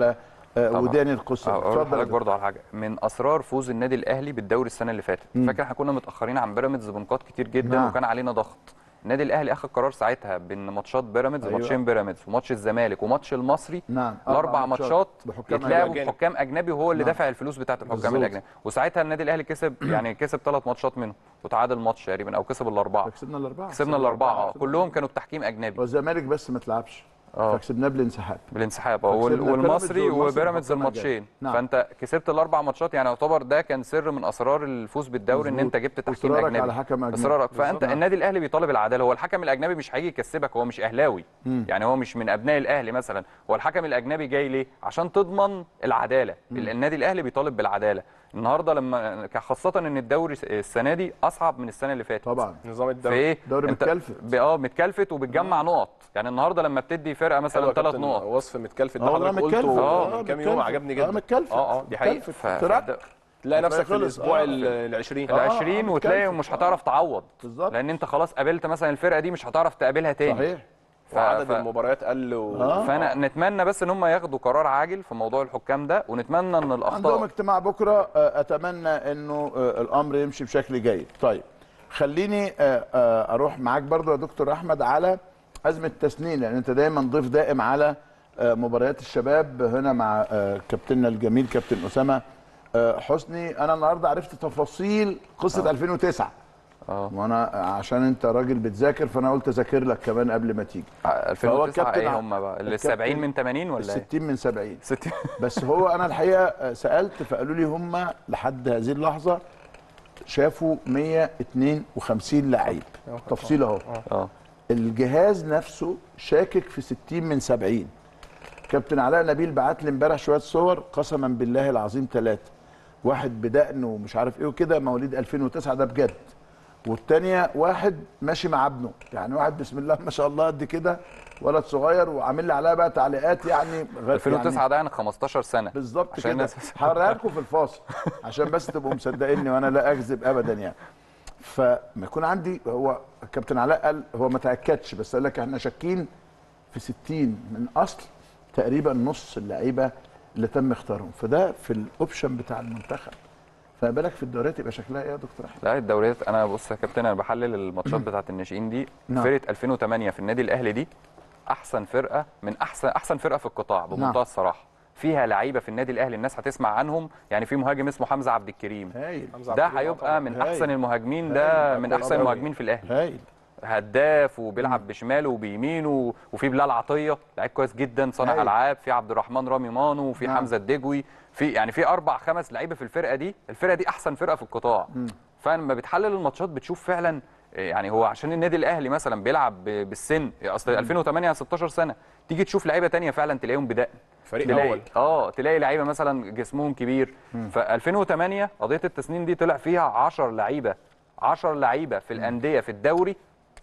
آه، طبعاً. وداني القصه اقول اتفضل يا لحضرتك دكتور. برضه على حاجه من اسرار فوز النادي الاهلي بالدوري السنه اللي فاتت مم. فاكر احنا كنا متاخرين عن بيراميدز بنقاط كتير جدا نعم. وكان علينا ضغط النادي الاهلي اخذ قرار ساعتها بان ماتشات بيراميدز أيوة. ماتشين بيراميدز وماتش الزمالك وماتش المصري نعم الاربع ماتشات بحكام يتلعبوا أجانب. بحكام اجنبي وهو اللي نعم. دافع الفلوس بتاعه الحكام بالظبط. الاجنبي وساعتها النادي الاهلي كسب يعني كسب ثلاث ماتشات منهم وتعادل ماتش تقريبا او كسب الاربعه كسبنا الاربعه كسبنا الاربعه اه كلهم كانوا بتحكيم اجنبي والزمالك بس ما تلعبش اه فكسبناه بالانسحاب بالانسحاب اه وال- فكسبنا والمصري بيراميدز والمصري وبيراميدز بحكام الماتشين أجانب. نعم. فانت كسبت الاربع ماتشات يعني يعتبر ده كان سر من اسرار الفوز بالدوري ان مظبوط. انت جبت تحكيم اصرارك اجنبي على حكم اجنبي اصرارك فانت بالظبط. النادي الاهلي بيطالب العداله هو الحكم الاجنبي مش هيجي يكسبك هو مش اهلاوي مم. يعني هو مش من ابناء الاهلي مثلا هو الحكم الاجنبي جاي ليه عشان تضمن العداله النادي الاهلي بيطالب بالعداله النهارده لما خاصه ان الدوري السنه دي اصعب من السنه اللي فاتت طبعا نظام في الدوري ايه دوري أنت متكلفت. ب- اه متكلفت وبتجمع نقط يعني النهارده لما بتدي فرقه حلو مثلا يا ثلاث كابتن، نقط وصف متكلفت اه ده والله حضرتك متكلفت قلته آه، من كام يوم متكلفت. عجبني جدا اه متكلفت اه اه دي حقيقه متكلفت. ف- ترقى. تلاقي نفسك في خلص. الاسبوع آه. ال 20 آه. ال 20 وتلاقي متكلفت. مش هتعرف تعوض بالظبط. لان انت خلاص قابلت مثلا الفرقه دي مش هتعرف تقابلها تاني صحيح ف- وعدد ف- المباريات قل و... آه. فانا نتمنى بس ان هم ياخدوا قرار عاجل في موضوع الحكام ده ونتمنى ان عندهم الاخطاء اجتماع بكره آه، اتمنى انه آه، الامر يمشي بشكل جيد طيب خليني آه، آه، اروح معاك برضو يا دكتور احمد على ازمه تسنين لان انت دايما ضيف دائم على آه، مباريات الشباب هنا مع آه، كابتننا الجميل كابتن اسامه آه، حسني انا النهارده عرفت تفاصيل قصه 2009 اه وانا عشان انت راجل بتذاكر فانا قلت اذاكر لك كمان قبل ما تيجي 2009 الكابتن ايه ع- هم بقى ال الكابتن 70 من 80 ولا ايه 60 من 70 60 بس هو انا الحقيقه آه، سالت فقالوا لي هم لحد هذه اللحظه شافوا 152 لعيب تفصيل اهو اه الجهاز نفسه شاكك في 60 من 70 كابتن علاء نبيل بعت لي امبارح شويه صور قسما بالله العظيم ثلاثه واحد بدقن ومش عارف ايه وكده مواليد 2009 ده بجد والتانية واحد ماشي مع ابنه يعني واحد بسم الله ما شاء الله قد كده ولد صغير وعامل لي عليها بقى تعليقات يعني غ- 2009 يعني ده يعني 15 سنه بالظبط عشان كده الناس- هوريها لكم في الفاصل عشان بس تبقوا مصدقيني وانا لا اكذب ابدا يعني فما يكون عندي هو الكابتن علاء قال هو ما تاكدش بس قال لك احنا شاكين في 60 من اصل تقريبا نص اللعيبه اللي تم اختيارهم فده في الاوبشن بتاع المنتخب فما بالك في الدوريات يبقى شكلها ايه يا دكتور احمد لا الدوريات انا بص يا كابتن انا بحلل الماتشات بتاعت الناشئين دي نعم. فرقه 2008 في النادي الاهلي دي احسن فرقه من احسن احسن فرقه في القطاع نعم. بمنتهى الصراحه فيها لعيبه في النادي الاهلي الناس هتسمع عنهم يعني في مهاجم اسمه حمزه عبد الكريم هايل حمزة عبد ده الكريم هيبقى طبعاً. من هايل. احسن المهاجمين ده هايل. من احسن أوي. المهاجمين في الاهلي هايل هداف وبيلعب بشماله وبيمينه وفي بلال عطيه لعيب كويس جدا صانع هايل. العاب في عبد الرحمن رامي مانو وفي نعم. حمزه الدجوي في يعني في اربع خمس لعيبه في الفرقه دي الفرقه دي احسن فرقه في القطاع فلما بتحلل الماتشات بتشوف فعلا يعني هو عشان النادي الاهلي مثلا بيلعب ب- بالسن اصل 2008 16 سنه تيجي تشوف لعيبه تانية فعلا تلاقيهم بدقن فريق تلاقي اول اه تلاقي لعيبه مثلا جسمهم كبير ف 2008 قضيه التسنين دي طلع فيها 10 لعيبه 10 لعيبه في الانديه في الدوري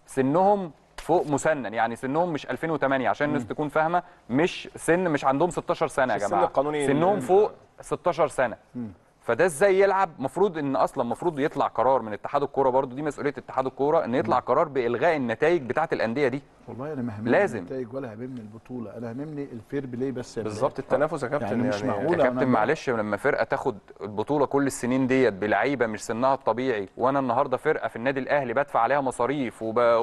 سنهم فوق مسنن يعني سنهم مش 2008 عشان الناس تكون فاهمه مش سن مش عندهم 16 سنه يا مش السن جماعه القانوني سنهم ال- فوق 16 سنه فده ازاي يلعب مفروض ان اصلا مفروض يطلع قرار من اتحاد الكوره برضو دي مسؤوليه اتحاد الكوره ان يطلع قرار بالغاء النتائج بتاعه الانديه دي والله انا ما هممني لازم. النتائج ولا هممني البطوله انا هممني الفير بلاي بس يا بلال. بالظبط التنافس يا كابتن يعني مش معقول. يا أنا كابتن بقى- معلش لما فرقه تاخد البطوله كل السنين ديت بلعيبه مش سنها الطبيعي وانا النهارده فرقه في النادي الاهلي بدفع عليها مصاريف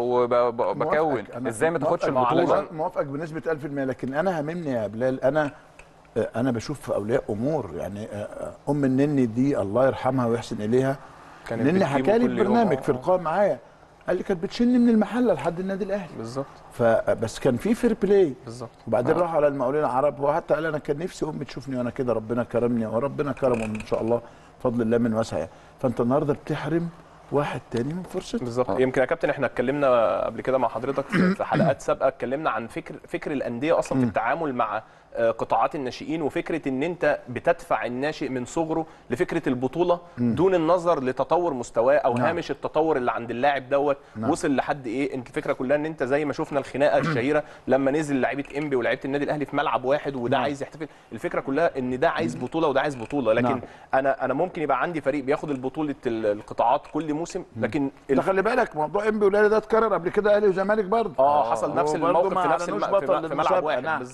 وبكون موافقك. أنا ازاي ما تاخدش موافقك. البطوله علشان- موافقك بنسبه 1000% لكن انا هممني يا بلال انا آه، انا بشوف في اولياء امور يعني آه، آه، ام النني دي الله يرحمها ويحسن اليها كانت نني بتجيبه حكى لي كل يوم. البرنامج آه، في آه. لقاء معايا قال لي كانت بتشني من المحله لحد النادي الاهلي بالظبط فبس كان في فير بلاي بالظبط وبعدين راحوا على المقاولين العرب وحتى قال انا كان نفسي امي تشوفني وانا كده ربنا كرمني وربنا كرمه ان شاء الله بفضل الله من واسع يعني. فانت النهارده بتحرم واحد تاني من فرصته بالظبط يمكن يا كابتن احنا اتكلمنا قبل كده مع حضرتك في في حلقات سابقه اتكلمنا عن فكر فكر الانديه اصلا في التعامل مع آه، قطاعات الناشئين وفكره ان انت بتدفع الناشئ من صغره لفكره البطوله دون النظر لتطور مستواه او نعم. هامش التطور اللي عند اللاعب دوت نعم. وصل لحد ايه انت الفكره كلها ان انت زي ما شفنا الخناقه الشهيره لما نزل لعيبه انبي ولعيبه النادي الاهلي في ملعب واحد وده نعم. عايز يحتفل الفكره كلها ان ده عايز بطوله وده عايز بطوله لكن نعم. انا انا ممكن يبقى عندي فريق بياخد البطوله ال- القطاعات كل موسم لكن ده خلي بالك موضوع انبي ولاله ده اتكرر قبل كده اهلي وزمالك برضه اه حصل نفس وبرضه الموقف ما في نفس أعلنوش الم... في, بطل م- في ملعب للمسابقة، واحد نعم. بالظبط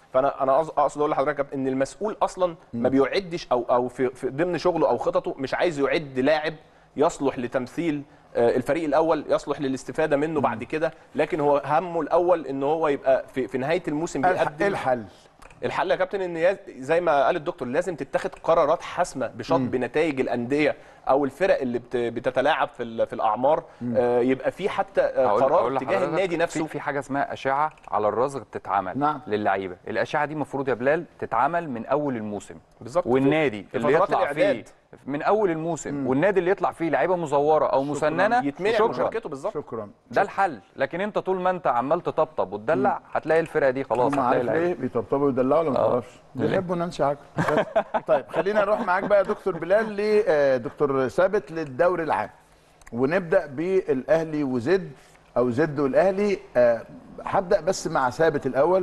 فانا انا أقص- اقصد اقول لحضرتك يا كابتن ان المسؤول اصلا ما بيعدش او او في, في ضمن شغله او خططه مش عايز يعد لاعب يصلح لتمثيل آه، الفريق الاول يصلح للاستفاده منه بعد كده لكن هو همه الاول ان هو يبقى في, في نهايه الموسم الح- بيقدم الحل الحل يا كابتن ان ياز- زي ما قال الدكتور لازم تتخذ قرارات حاسمه بشطب بنتائج الانديه او الفرق اللي بت- بتتلاعب في ال- في الاعمار آه، يبقى في حتى آه، هقول- قرار هقول تجاه لحضرتك النادي نفسه في, في حاجه اسمها اشعه على الرزق بتتعمل نعم. للعيبه الاشعه دي المفروض يا بلال تتعمل من اول الموسم بالظبط والنادي في اللي فترات يطلع الإعداد. فيه من اول الموسم والنادي اللي يطلع فيه لعيبه مزوره او مسننه يتمنع شكرا مشاركته بالظبط شكرا ده الحل لكن انت طول ما انت عمال تطبطب وتدلع هتلاقي الفرقه دي خلاص هم هتلاقي عارف لعيبة. ليه بيطبطبوا ويدلعوا ولا ما آه. تعرفش بيحبوا نانسي عجرم بس. طيب خلينا نروح معاك بقى يا دكتور بلال لدكتور ثابت للدوري العام ونبدا بالاهلي وزد او زد والاهلي آه، هبدا بس مع ثابت الاول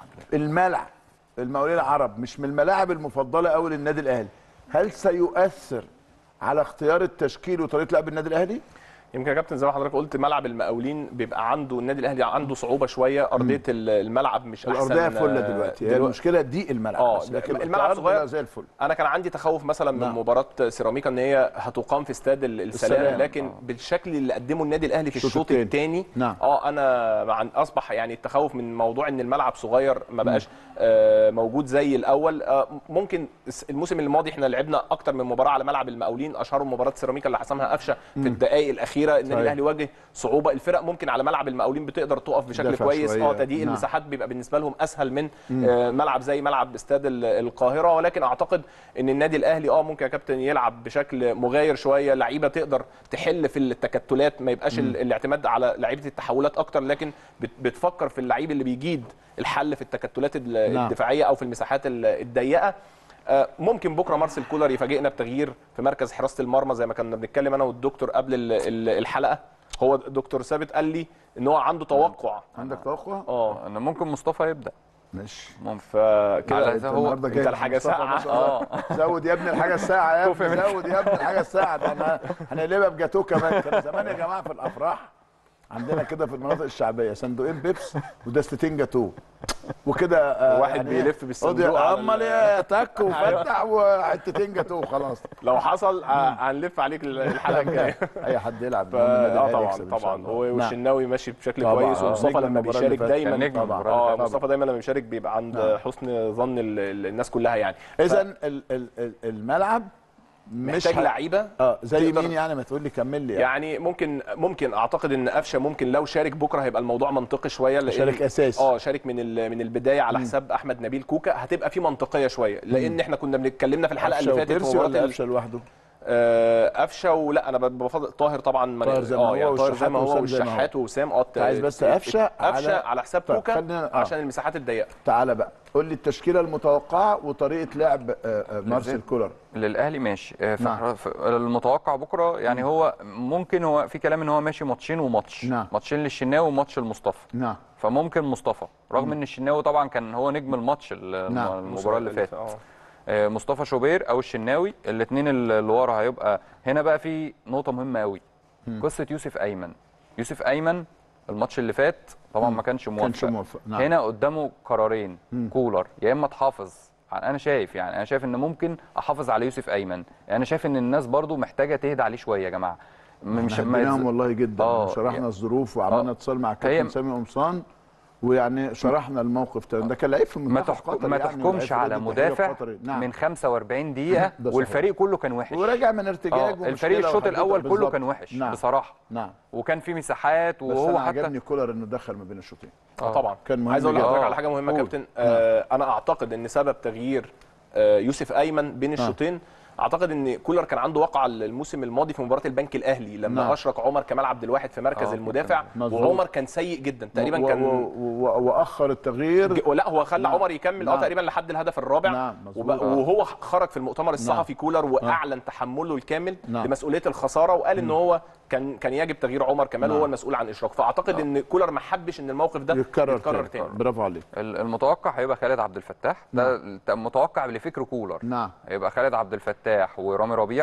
الملعب المقاولين العرب مش من الملاعب المفضله قوي للنادي الاهلي هل سيؤثر على اختيار التشكيل وطريقه لعب النادي الاهلي؟ يمكن يا كابتن زي ما حضرتك قلت ملعب المقاولين بيبقى عنده النادي الاهلي عنده صعوبه شويه ارضيه ال- الملعب مش احسن الارضيه فله آه، دلوقتي هي دلوقتي. المشكله دي الملعب آه، بس لكن الملعب الأرض صغير. لا زي الفل انا كان عندي تخوف مثلا من نعم. مباراه سيراميكا ان هي هتقام في استاد ال- السلام, السلام، لكن بالشكل اللي قدمه النادي الاهلي في الشوط الشوط التاني. الثاني نعم. اه انا مع اصبح يعني التخوف من موضوع ان الملعب صغير ما بقاش آه موجود زي الاول آه ممكن الس- الموسم الماضي احنا لعبنا اكتر من مباراه على ملعب المقاولين اشهرهم مباراه سيراميكا اللي حسمها قفشه في الدقائق الاخيره النادي صحيح. الاهلي واجه صعوبه الفرق ممكن على ملعب المقاولين بتقدر تقف بشكل دافع كويس شوية. اه تضييق نعم. المساحات بيبقى بالنسبه لهم اسهل من آه ملعب زي ملعب استاد ال- القاهره ولكن اعتقد ان النادي الاهلي اه ممكن يا كابتن يلعب بشكل مغاير شويه لعيبه تقدر تحل في التكتلات ما يبقاش ال- الاعتماد على لعيبه التحولات اكتر لكن بت- بتفكر في اللعيب اللي بيجيد الحل في التكتلات ال- نعم. الدفاعيه او في المساحات ال- الضيقه آه، ممكن بكره مارسيل كولر يفاجئنا بتغيير في مركز حراسه المرمى زي ما كنا بنتكلم انا والدكتور قبل ال- ال- الحلقه هو الدكتور ثابت قال لي ان هو عنده توقع عندك توقع؟ اه ان ممكن مصطفى يبدا ماشي ممكن فكده على انت هو- النهارده انت جاي الحاجة مصطفى ساقعة. ما شاء الله. زود يا ابني الحاجه الساعه يا ابني زود يا ابني الحاجه الساعه ده احنا هنقلبها بجاتوه كمان كان زمان يا جماعه في الافراح عندنا كده في المناطق الشعبيه صندوقين بيبس ودستتين جاتوه وكده آه، واحد بيلف بالصندوق قضي- على امال ال- ايه تك وفتح وحتتين جاتوه وخلاص لو حصل آه، هنلف عليك الحلقه الجايه اي حد يلعب ف- المهم النادي اه الأهلي طبعا يكسب إن شاء طبعا الله. هو نعم. والشناوي ماشي بشكل طبعا، كويس آه. ومصطفى نجم لما المباراة اللي بيشارك فاتت. دايما كان نجم طبعا. المباراة اللي اه فاتت. مصطفى دايما لما بيشارك بيبقى عند نعم. حسن ظن ال- ال- الناس كلها يعني اذا ال- ال- ال- الملعب مش محتاج ه- لعيبه اه زي تقدر- مين يعني ما تقول لي كمل لي يعني. يعني ممكن ممكن اعتقد ان قفشه ممكن لو شارك بكره هيبقى الموضوع منطقي شويه لأن- شارك أساسي. اه شارك من ال- من البدايه على حساب احمد نبيل كوكا هتبقى في منطقيه شويه لان احنا كنا بنتكلمنا في الحلقه اللي قفشة فاتت في وبيرسي مباراه ولا ال- قفشه لوحده؟ آه، قفشه ولا انا ب- بفضل طاهر طبعا من- طاهر زي ما اه هو يعني طاهر زي ما هو والشحات وسام زي ما هو. والشحات وسام اه أنت عايز بس قفشة قفشه على- على حساب طيب، كوكا خلينا- آه. عشان المساحات الضيقه تعالى بقى قول لي التشكيله المتوقعه وطريقه لعب آه، آه، مارسيل كولر للاهلي ماشي آه، في نعم. حر- في- المتوقع بكره يعني هو ممكن هو في كلام ان هو ماشي ماتشين وماتش نعم. ماتشين للشناوي وماتش المصطفى نعم فممكن مصطفى رغم ان الشناوي طبعا كان هو نجم الماتش ال- نعم. المباراه اللي فاتت اه آه، مصطفى شوبير او الشناوي الاثنين اللي ورا هيبقى هنا بقى في نقطه مهمه قوي قصه يوسف ايمن يوسف ايمن الماتش اللي فات طبعا ما كانش موفق كانش موفق نعم هنا قدامه قرارين كولر يا اما تحافظ انا شايف يعني انا شايف ان ممكن احافظ على يوسف ايمن يعني انا شايف ان الناس برضو محتاجه تهدى عليه شويه يا جماعه مش احنا حبيناهم ما والله جدا آه، شرحنا يعني- الظروف وعملنا آه. اتصال مع هي- كابتن سامي قمصان ويعني شرحنا الموقف ده ده كان لعيب في ما, منتخب تحكم قطر ما يعني ولعيب تحكمش في على نادي الداخلية مدافع القطري. نعم من 45 دقيقه ده صحيح. والفريق كله كان وحش وراجع من ارتجاج اه ومشكلة الفريق الشوط وحدوتة الاول كله بالظبط. كان وحش نعم بصراحه نعم وكان في مساحات بس وهو انا حتى عجبني كولر انه دخل ما بين الشوطين آه طبعا كان مهم عايز اقول جدا. لحضرتك آه. على حاجه مهمه يا قول. كابتن آه انا اعتقد ان سبب تغيير آه يوسف ايمن بين الشوطين اعتقد ان كولر كان عنده وقعه الموسم الماضي في مباراه البنك الاهلي لما نعم. اشرك عمر كمال عبد الواحد في مركز آه، المدافع مظبوط. وعمر كان سيء جدا تقريبا و- كان و- و- واخر التغيير ج- لا هو خلى نعم. عمر يكمل اه نعم. تقريبا لحد الهدف الرابع نعم، وب- مظبوط. وهو خرج في المؤتمر الصحفي كولر واعلن تحمله الكامل نعم. لمسؤوليه الخساره وقال ان هو كان كان يجب تغيير عمر كمال نعم. وهو المسؤول عن اشراك فاعتقد ان كولر ما حبش ان الموقف ده يتكرر, يتكرر تاني. تاني برافو عليك ال- المتوقع هيبقى خالد عبد الفتاح ده متوقع لفكر كولر نعم هيبقى خالد عبد الفتاح ورامي ربيعه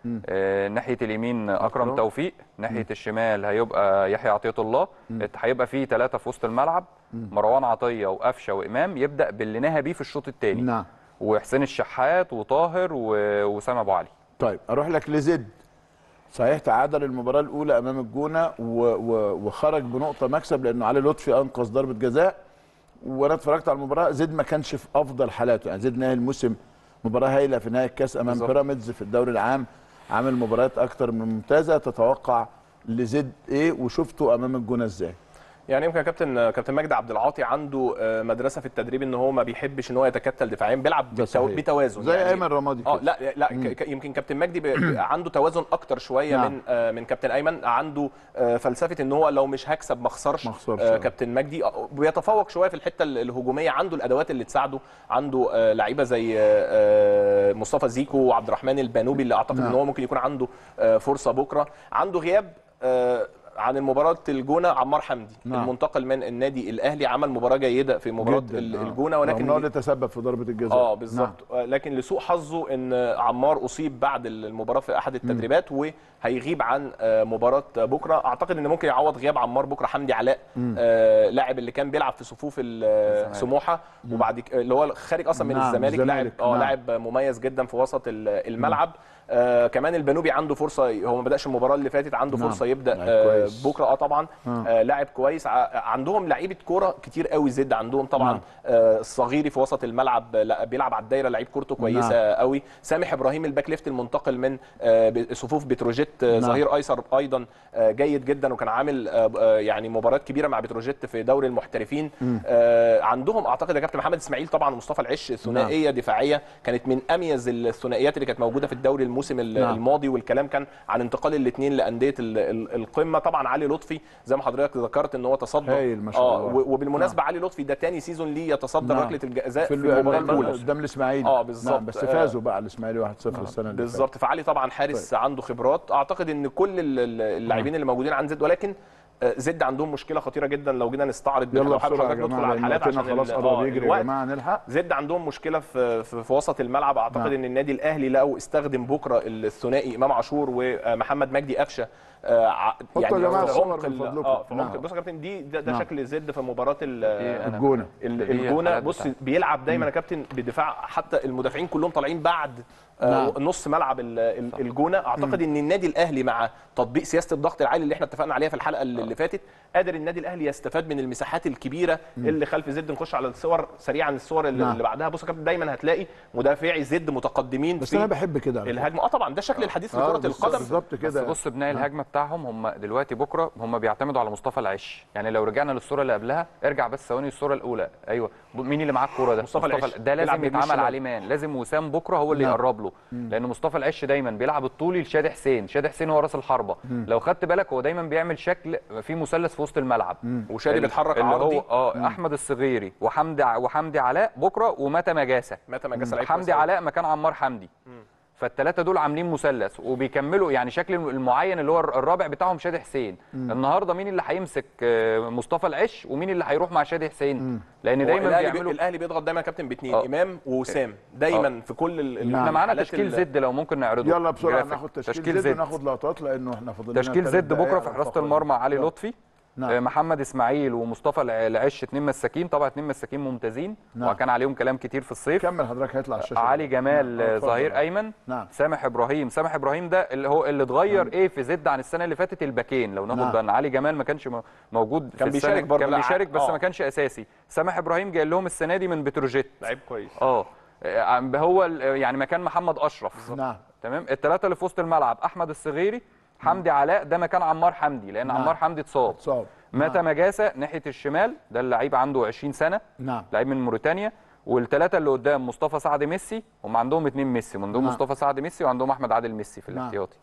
آه ناحيه اليمين اكرم أكرم. توفيق ناحيه الشمال هيبقى يحيى عطيه الله هيبقى فيه ثلاثه في وسط الملعب مروان عطيه وقفشه وامام يبدا باللي نهى بيه في الشوط الثاني نعم وحسين الشحات وطاهر و- وسام ابو علي طيب اروح لك لزد صحيح تعادل المباراه الاولى امام الجونه و... و... وخرج بنقطه مكسب لانه علي لطفي انقذ ضربه جزاء وانا اتفرجت على المباراه زد ما كانش في افضل حالاته يعني زد نهايه الموسم مباراه هايله في نهايه الكاس امام بالظبط. بيراميدز في الدوري العام عامل مباريات اكتر من ممتازه تتوقع لزد ايه وشفته امام الجونه ازاي يعني يمكن كابتن كابتن مجدي عبد العاطي عنده آه، مدرسه في التدريب ان هو ما بيحبش ان هو يتكتل دفاعيا بيلعب ده بتو- صحيح. بتوازن زي يعني ايمن رمادي اه كده. لا لا ك- ك- يمكن كابتن مجدي بي- بي- عنده توازن اكتر شويه نعم. من آه، من كابتن ايمن عنده آه، فلسفه ان هو لو مش هكسب ما اخسرش ما أخسرش، آه، آه. كابتن مجدي آه، بيتفوق شويه في الحته ال- الهجوميه عنده الادوات اللي تساعده عنده آه، لعيبه زي آه، آه، مصطفى زيكو وعبد الرحمن البانوبي اللي اعتقد نعم. ان هو ممكن يكون عنده آه، فرصه بكره عنده غياب آه، عن المباراه الجونه عمار حمدي نعم. المنتقل من النادي الاهلي عمل مباراه جيده في مباراه جداً، ال- آه. الجونه رغم إن هو ولكن اللي تسبب في ضربه الجزاء اه بالظبط نعم. لكن لسوء حظه ان عمار اصيب بعد المباراه في احد التدريبات وهيغيب عن آه، مباراه بكره اعتقد ان ممكن يعوض غياب عمار بكره حمدي علاء آه لاعب اللي كان بيلعب في صفوف ال- الزمالك. سموحه وبعد ك- اللي هو خارج اصلا من نعم، الزمالك لاعب الزمالك، اه نعم. لاعب مميز جدا في وسط ال- الملعب آه كمان البنوبي عنده فرصه هو ما بداش المباراه اللي فاتت عنده نعم. فرصه يبدا لاعب آه كويس. بكره اه طبعا آه. آه لاعب كويس ع- عندهم لعيبه كوره كتير قوي زد عندهم طبعا نعم. آه الصغيري في وسط الملعب آه، لا بيلعب على الدايره لعيب كورته كويسه نعم. قوي سامح ابراهيم الباك ليفت المنتقل من آه، ب- صفوف بتروجيت آه، نعم. ظهير ايسر ايضا آه، جيد جدا وكان عامل آه، آه، يعني مباريات كبيره مع بتروجيت في دوري المحترفين آه، عندهم اعتقد يا كابتن محمد اسماعيل طبعا ومصطفى العش ثنائيه دفاعيه كانت من اميز الثنائيات اللي كانت موجوده في الدوري الموسم ال- نعم. الماضي والكلام كان عن انتقال الاثنين لانديه ال- ال- القمه طبعا علي لطفي زي ما حضرتك ذكرت ان هو تصدر هايل ما شاء اه الله. و- وبالمناسبه علي لطفي ده تاني سيزون ليه يتصدر نعم. ركله الجزاء في, في المباراه المباراه الاولى قدام الاسماعيلي آه، بالظبط. نعم بس آه. فازوا بقى الاسماعيلي 1-0 السنه اللي فاتت. بالظبط فعلي طبعا حارس عنده خبرات اعتقد ان كل ال- ال- اللاعبين اللي موجودين عند زد ولكن آه، زد عندهم مشكله خطيره جدا لو جينا نستعرض يلا لو حابب بسرعه يا حضرتك ندخل جماعه على لان الحالات وقتنا عشان خلاص ال- قرب آه، يجري يا الوقت. جماعه نلحق زد عندهم مشكله في في, في وسط الملعب اعتقد نعم. ان النادي الاهلي لو استخدم بكره الثنائي امام عاشور ومحمد مجدي قفشه آه، ع- حطوا يا جماعة في الصور عمق من ال- فضلكم. اه في عمق نعم. بص يا كابتن دي ده, ده نعم. شكل زد في مباراه ال- إيه أنا- الجونة. ال- دي الجونه الحالات بص بتاعتها. بيلعب دايما يا كابتن بدفاع حتى المدافعين كلهم طالعين بعد آه، نعم. نص ملعب ال- ال- الجونه اعتقد ان النادي الاهلي مع تطبيق سياسه الضغط العالي اللي احنا اتفقنا عليها في الحلقه اللي اللي فاتت قادر النادي الاهلي يستفاد من المساحات الكبيره اللي خلف زد نخش على الصور سريعا الصور اللي, نعم. اللي بعدها بص يا كابتن دايما هتلاقي مدافعي زد متقدمين بس في انا بحب كده على فكرة. الهجمه اه طبعا ده شكل الحديث آه، لكره بالظبط- القدم بالظبط بس كده بص بناء الهجمه بتاعهم هم دلوقتي بكره هم بيعتمدوا على مصطفى العش يعني لو رجعنا للصوره اللي قبلها ارجع بس ثواني الصوره الاولى ايوه ب- مين اللي معاه الكوره ده مصطفى العش. ده بيلعب لازم برجله يتعمل الشمال. عليه مان لازم وسام بكره هو اللي نعم. يقرب له لان مصطفى العش دايما بيلعب الطولي لشادي حسين شادي حسين هو راس الحربه لو خدت بالك هو دايما بيعمل شكل في مثلث في وسط الملعب وشادي ال- بيتحرك اللي عرضي هو اه احمد الصغيري وحمدي ع- وحمدي علاء بكره ومتى مجاسه متى مجاس لعيب حمدي كويس أوي. علاء مكان عمار حمدي فالثلاثه دول عاملين مثلث وبيكملوا يعني شكل المعين اللي هو الرابع بتاعهم شادي حسين النهارده مين اللي هيمسك آه، مصطفى العش ومين اللي هيروح مع شادي حسين لان هو دايما الاهلي بي... بيعملوا الاهلي بيضغط دايما يا كابتن باثنين آه. امام ووسام دايما في كل ال... ال- احنا معانا الحالات تشكيل ال- زد لو ممكن نعرضه يلا بسرعه جرافيك. ناخد تشكيل, تشكيل زد زد وناخد لقطات لانه احنا فاضل لنا تشكيل تلات زد دقايق بكره في على حراسه الفقرة دي. المرمى علي يلا. لطفي نعم. آه، محمد اسماعيل ومصطفى الع- العش اتنين مساكين طبعا اتنين مساكين ممتازين نعم. وكان عليهم كلام كتير في الصيف كمل حضرتك هيطلع على الشاشه علي جمال نعم. آه، اتفضل. ظهير ايمن نعم. سامح ابراهيم سامح ابراهيم ده اللي هو اللي اتغير ايه في زد عن السنه اللي فاتت الباكين لو ناخد نعم. بالنا علي جمال ما كانش م- موجود في كان السنة بيشارك برضه، كان لا، بيشارك بس آه. ما كانش اساسي سامح ابراهيم جاي لهم السنه دي من بتروجيت لعيب كويس اه آه، هو ال- يعني مكان محمد اشرف نعم تمام الثلاثه اللي في وسط الملعب احمد الصغيري حمدي علاء ده مكان عمار حمدي لان نعم. عمار حمدي اتصاب اتصاب متى مجاسه ناحيه الشمال ده اللعيب عنده 20 سنه نعم لعيب من موريتانيا والثلاثه اللي قدام مصطفى سعد ميسي هم عندهم اثنين ميسي عندهم نعم. مصطفى سعد ميسي وعندهم احمد عادل ميسي في نعم. الاحتياطي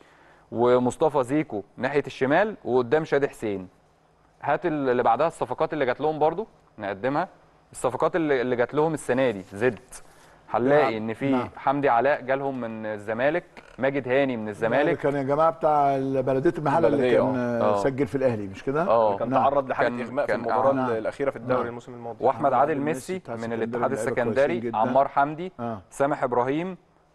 ومصطفى زيكو ناحيه الشمال وقدام شادي حسين هات ال- اللي بعدها الصفقات اللي جات لهم برضو نقدمها الصفقات اللي اللي جات لهم السنه دي زد هنلاقي نعم. ان في نعم. حمدي علاء جالهم من الزمالك ماجد هاني من ده الزمالك كان يا جماعه بتاع بلديه المحله اللي البلدية، كان آه. آه، سجل في الاهلي مش كده؟ اه كان نعم. تعرض لحاله كان- اغماء في كان- المباراه نعم. الاخيره في الدوري نعم. الموسم الماضي واحمد محمد عادل عادل ميسي ميسي بتاع من اسكندري، الاتحاد لعيبة السكندري كويسين جدا. عمار حمدي اه سامح ابراهيم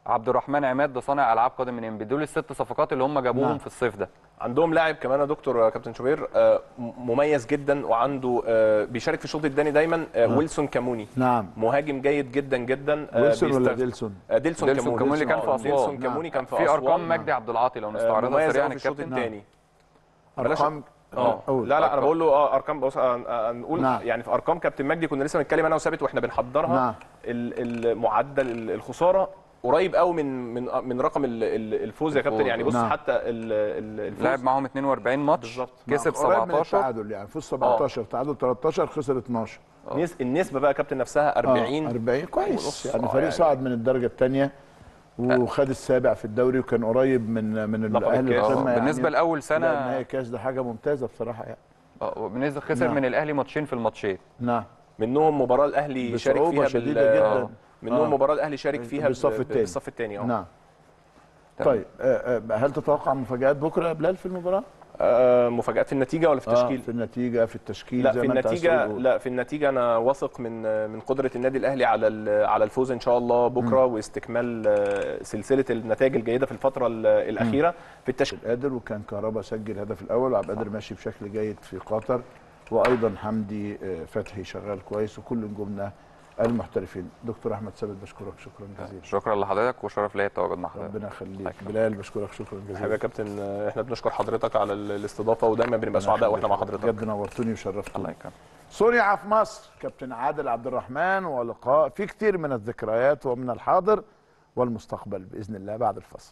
عبد الرحمن عماد ده صانع العاب قادم من انبي دول الست صفقات اللي هم جابوهم نعم. في الصيف ده عندهم لاعب كمان يا دكتور آه، كابتن شوبير آه، م- مميز جدا وعنده آه، بيشارك في الشوط الثاني دايما آه، ويلسون كاموني نعم مهاجم جيد جدا جدا آه، ويلسون ولا بيستخدم- ديلسون آه، ديلسون ديلسون كاموني كاموني كان في آه، أسوان. ديلسون نعم. كاموني كان في في ارقام أسوان. مجدي عبد العاطي لو آه، نستعرضها مميز سريعا قوي في الشوط الكابتن الثاني بلاش- ارقام اه قول. لا لا انا بقول له اه ارقام بص آه، آه، نقول نعم. يعني في ارقام كابتن مجدي كنا لسه بنتكلم انا وثابت واحنا بنحضرها نعم. ال- المعدل ال- الخساره قريب قوي من من من رقم ال- ال- الفوز يا كابتن الفوز. يعني بص نعم. حتى ال- ال- الفوز لعب معاهم 42 ماتش بالظبط. كسب قريب من 17 التعادل يعني فوز 17 تعادل 13 خسر 12 نس- النسبه بقى يا كابتن نفسها 40 آه 40 كويس ونص. يعني آه، فريق يعني- صعد من الدرجه الثانيه وخد السابع في الدوري وكان قريب من من لقب الاهلي الكاس. القمة آه، بالنسبه لاول سنه سنه نهائي كاس ده حاجه ممتازه بصراحه يعني آه، بالنسبه خسر نعم. من الاهلي ماتشين في الماتشين نعم منهم مباراه الاهلي شارك بصعوبة فيها شديدة بال- جدا. آه، منهم آه. مباراه الاهلي شارك فيها بالصف ب- التاني. بالصف الثاني اه نعم تمام. طيب آه، آه، هل تتوقع مفاجآت بكره يا بلال في المباراه؟ آه، مفاجات في النتيجه ولا في آه التشكيل في النتيجه في التشكيل لا زي في ما أنت عايز النتيجه تقول. لا في النتيجه انا واثق من من قدره النادي الاهلي على ال- على الفوز ان شاء الله بكره واستكمال آه، سلسله النتائج الجيده في الفتره ال- الاخيره في التشكيل قادر وكان كهربا سجل الهدف الاول وعبد القادر ماشي بشكل جيد في قطر وايضا حمدي آه، فتحي شغال كويس وكل نجومنا المحترفين دكتور احمد ثابت بشكرك شكرا جزيلا شكرا لحضرتك وشرف ليا التواجد مع حضرتك ربنا يخليك الله بلال بشكرك شكرا حبيبي يا جزيلا كابتن آه، احنا بنشكر حضرتك على ال- الاستضافه ودايما بنبقى سعداء واحنا مع حضرتك بجد نورتوني وشرفتوني الله يكرمك صنع في مصر كابتن عادل عبد الرحمن ولقاء في كتير من الذكريات ومن الحاضر والمستقبل باذن الله بعد الفصل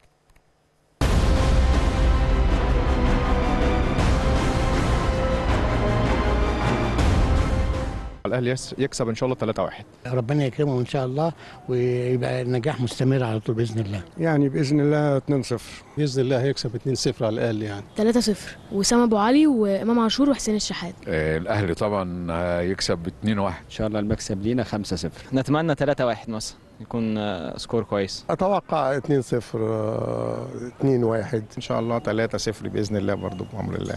الاهلي يس- يكسب ان شاء الله 3-1 ربنا يكرمه ان شاء الله ويبقى النجاح مستمر على طول باذن الله يعني باذن الله 2-0 باذن الله هيكسب 2-0 على الاقل يعني 3-0 وسام ابو علي وامام عاشور وحسين الشحات آه، الاهلي طبعا هيكسب 2-1 ان شاء الله المكسب لينا 5-0 نتمنى 3-1 مثلا يكون آه، سكور كويس اتوقع 2-0 آه، 2-1 ان شاء الله 3-0 باذن الله برضو بامر الله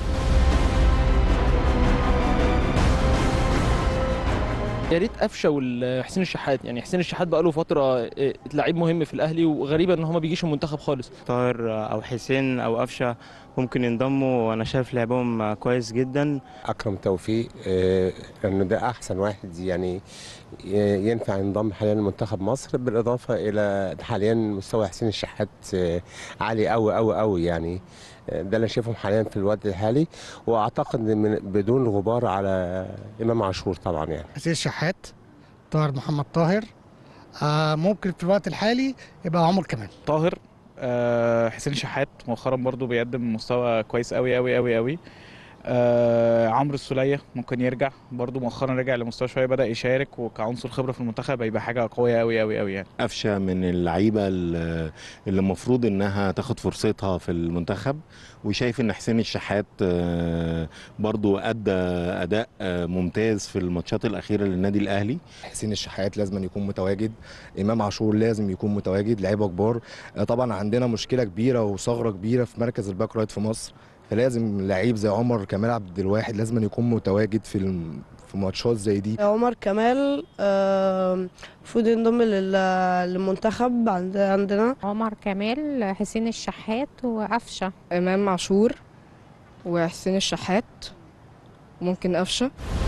يا ريت قفشه وحسين الشحات يعني حسين الشحات بقى له فتره آه، لعيب مهم في الاهلي وغريبه ان هو ما بيجيش المنتخب خالص طاهر او حسين او قفشه ممكن ينضموا وانا شايف لعبهم كويس جدا اكرم توفيق آه، انه ده احسن واحد يعني ي- ينفع ينضم حاليا لمنتخب مصر بالاضافه الى حاليا مستوى حسين الشحات آه، عالي قوي قوي قوي يعني آه، ده اللي شايفهم حاليا في الوقت الحالي واعتقد من بدون غبار على امام عاشور طبعا يعني حسين الشحات طاهر محمد طاهر آه ممكن في الوقت الحالي يبقى عمر كمال طاهر آه، حسين شحات مؤخرا برضو بيقدم مستوى كويس قوي قوي قوي قوي آه، عمرو السولية ممكن يرجع برضو مؤخرا رجع لمستوى شويه بدا يشارك وكعنصر خبره في المنتخب هيبقى حاجه قويه قوي قوي قوي يعني قفشه من اللعيبه اللي اللي المفروض انها تاخد فرصتها في المنتخب وشايف ان حسين الشحات آه، برضو ادى اداء آه، ممتاز في الماتشات الاخيره للنادي الاهلي حسين الشحات لازم يكون متواجد امام عاشور لازم يكون متواجد لعيبه كبار آه، طبعا عندنا مشكله كبيره وثغره كبيره في مركز الباك رايت في مصر فلازم لعيب زي عمر كمال عبد الواحد لازم يكون متواجد في الم- في ماتشات زي دي عمر كمال آه، المفروض ينضم لل- للمنتخب عند- عندنا عمر كمال حسين الشحات وقفشه امام عاشور وحسين الشحات ممكن قفشه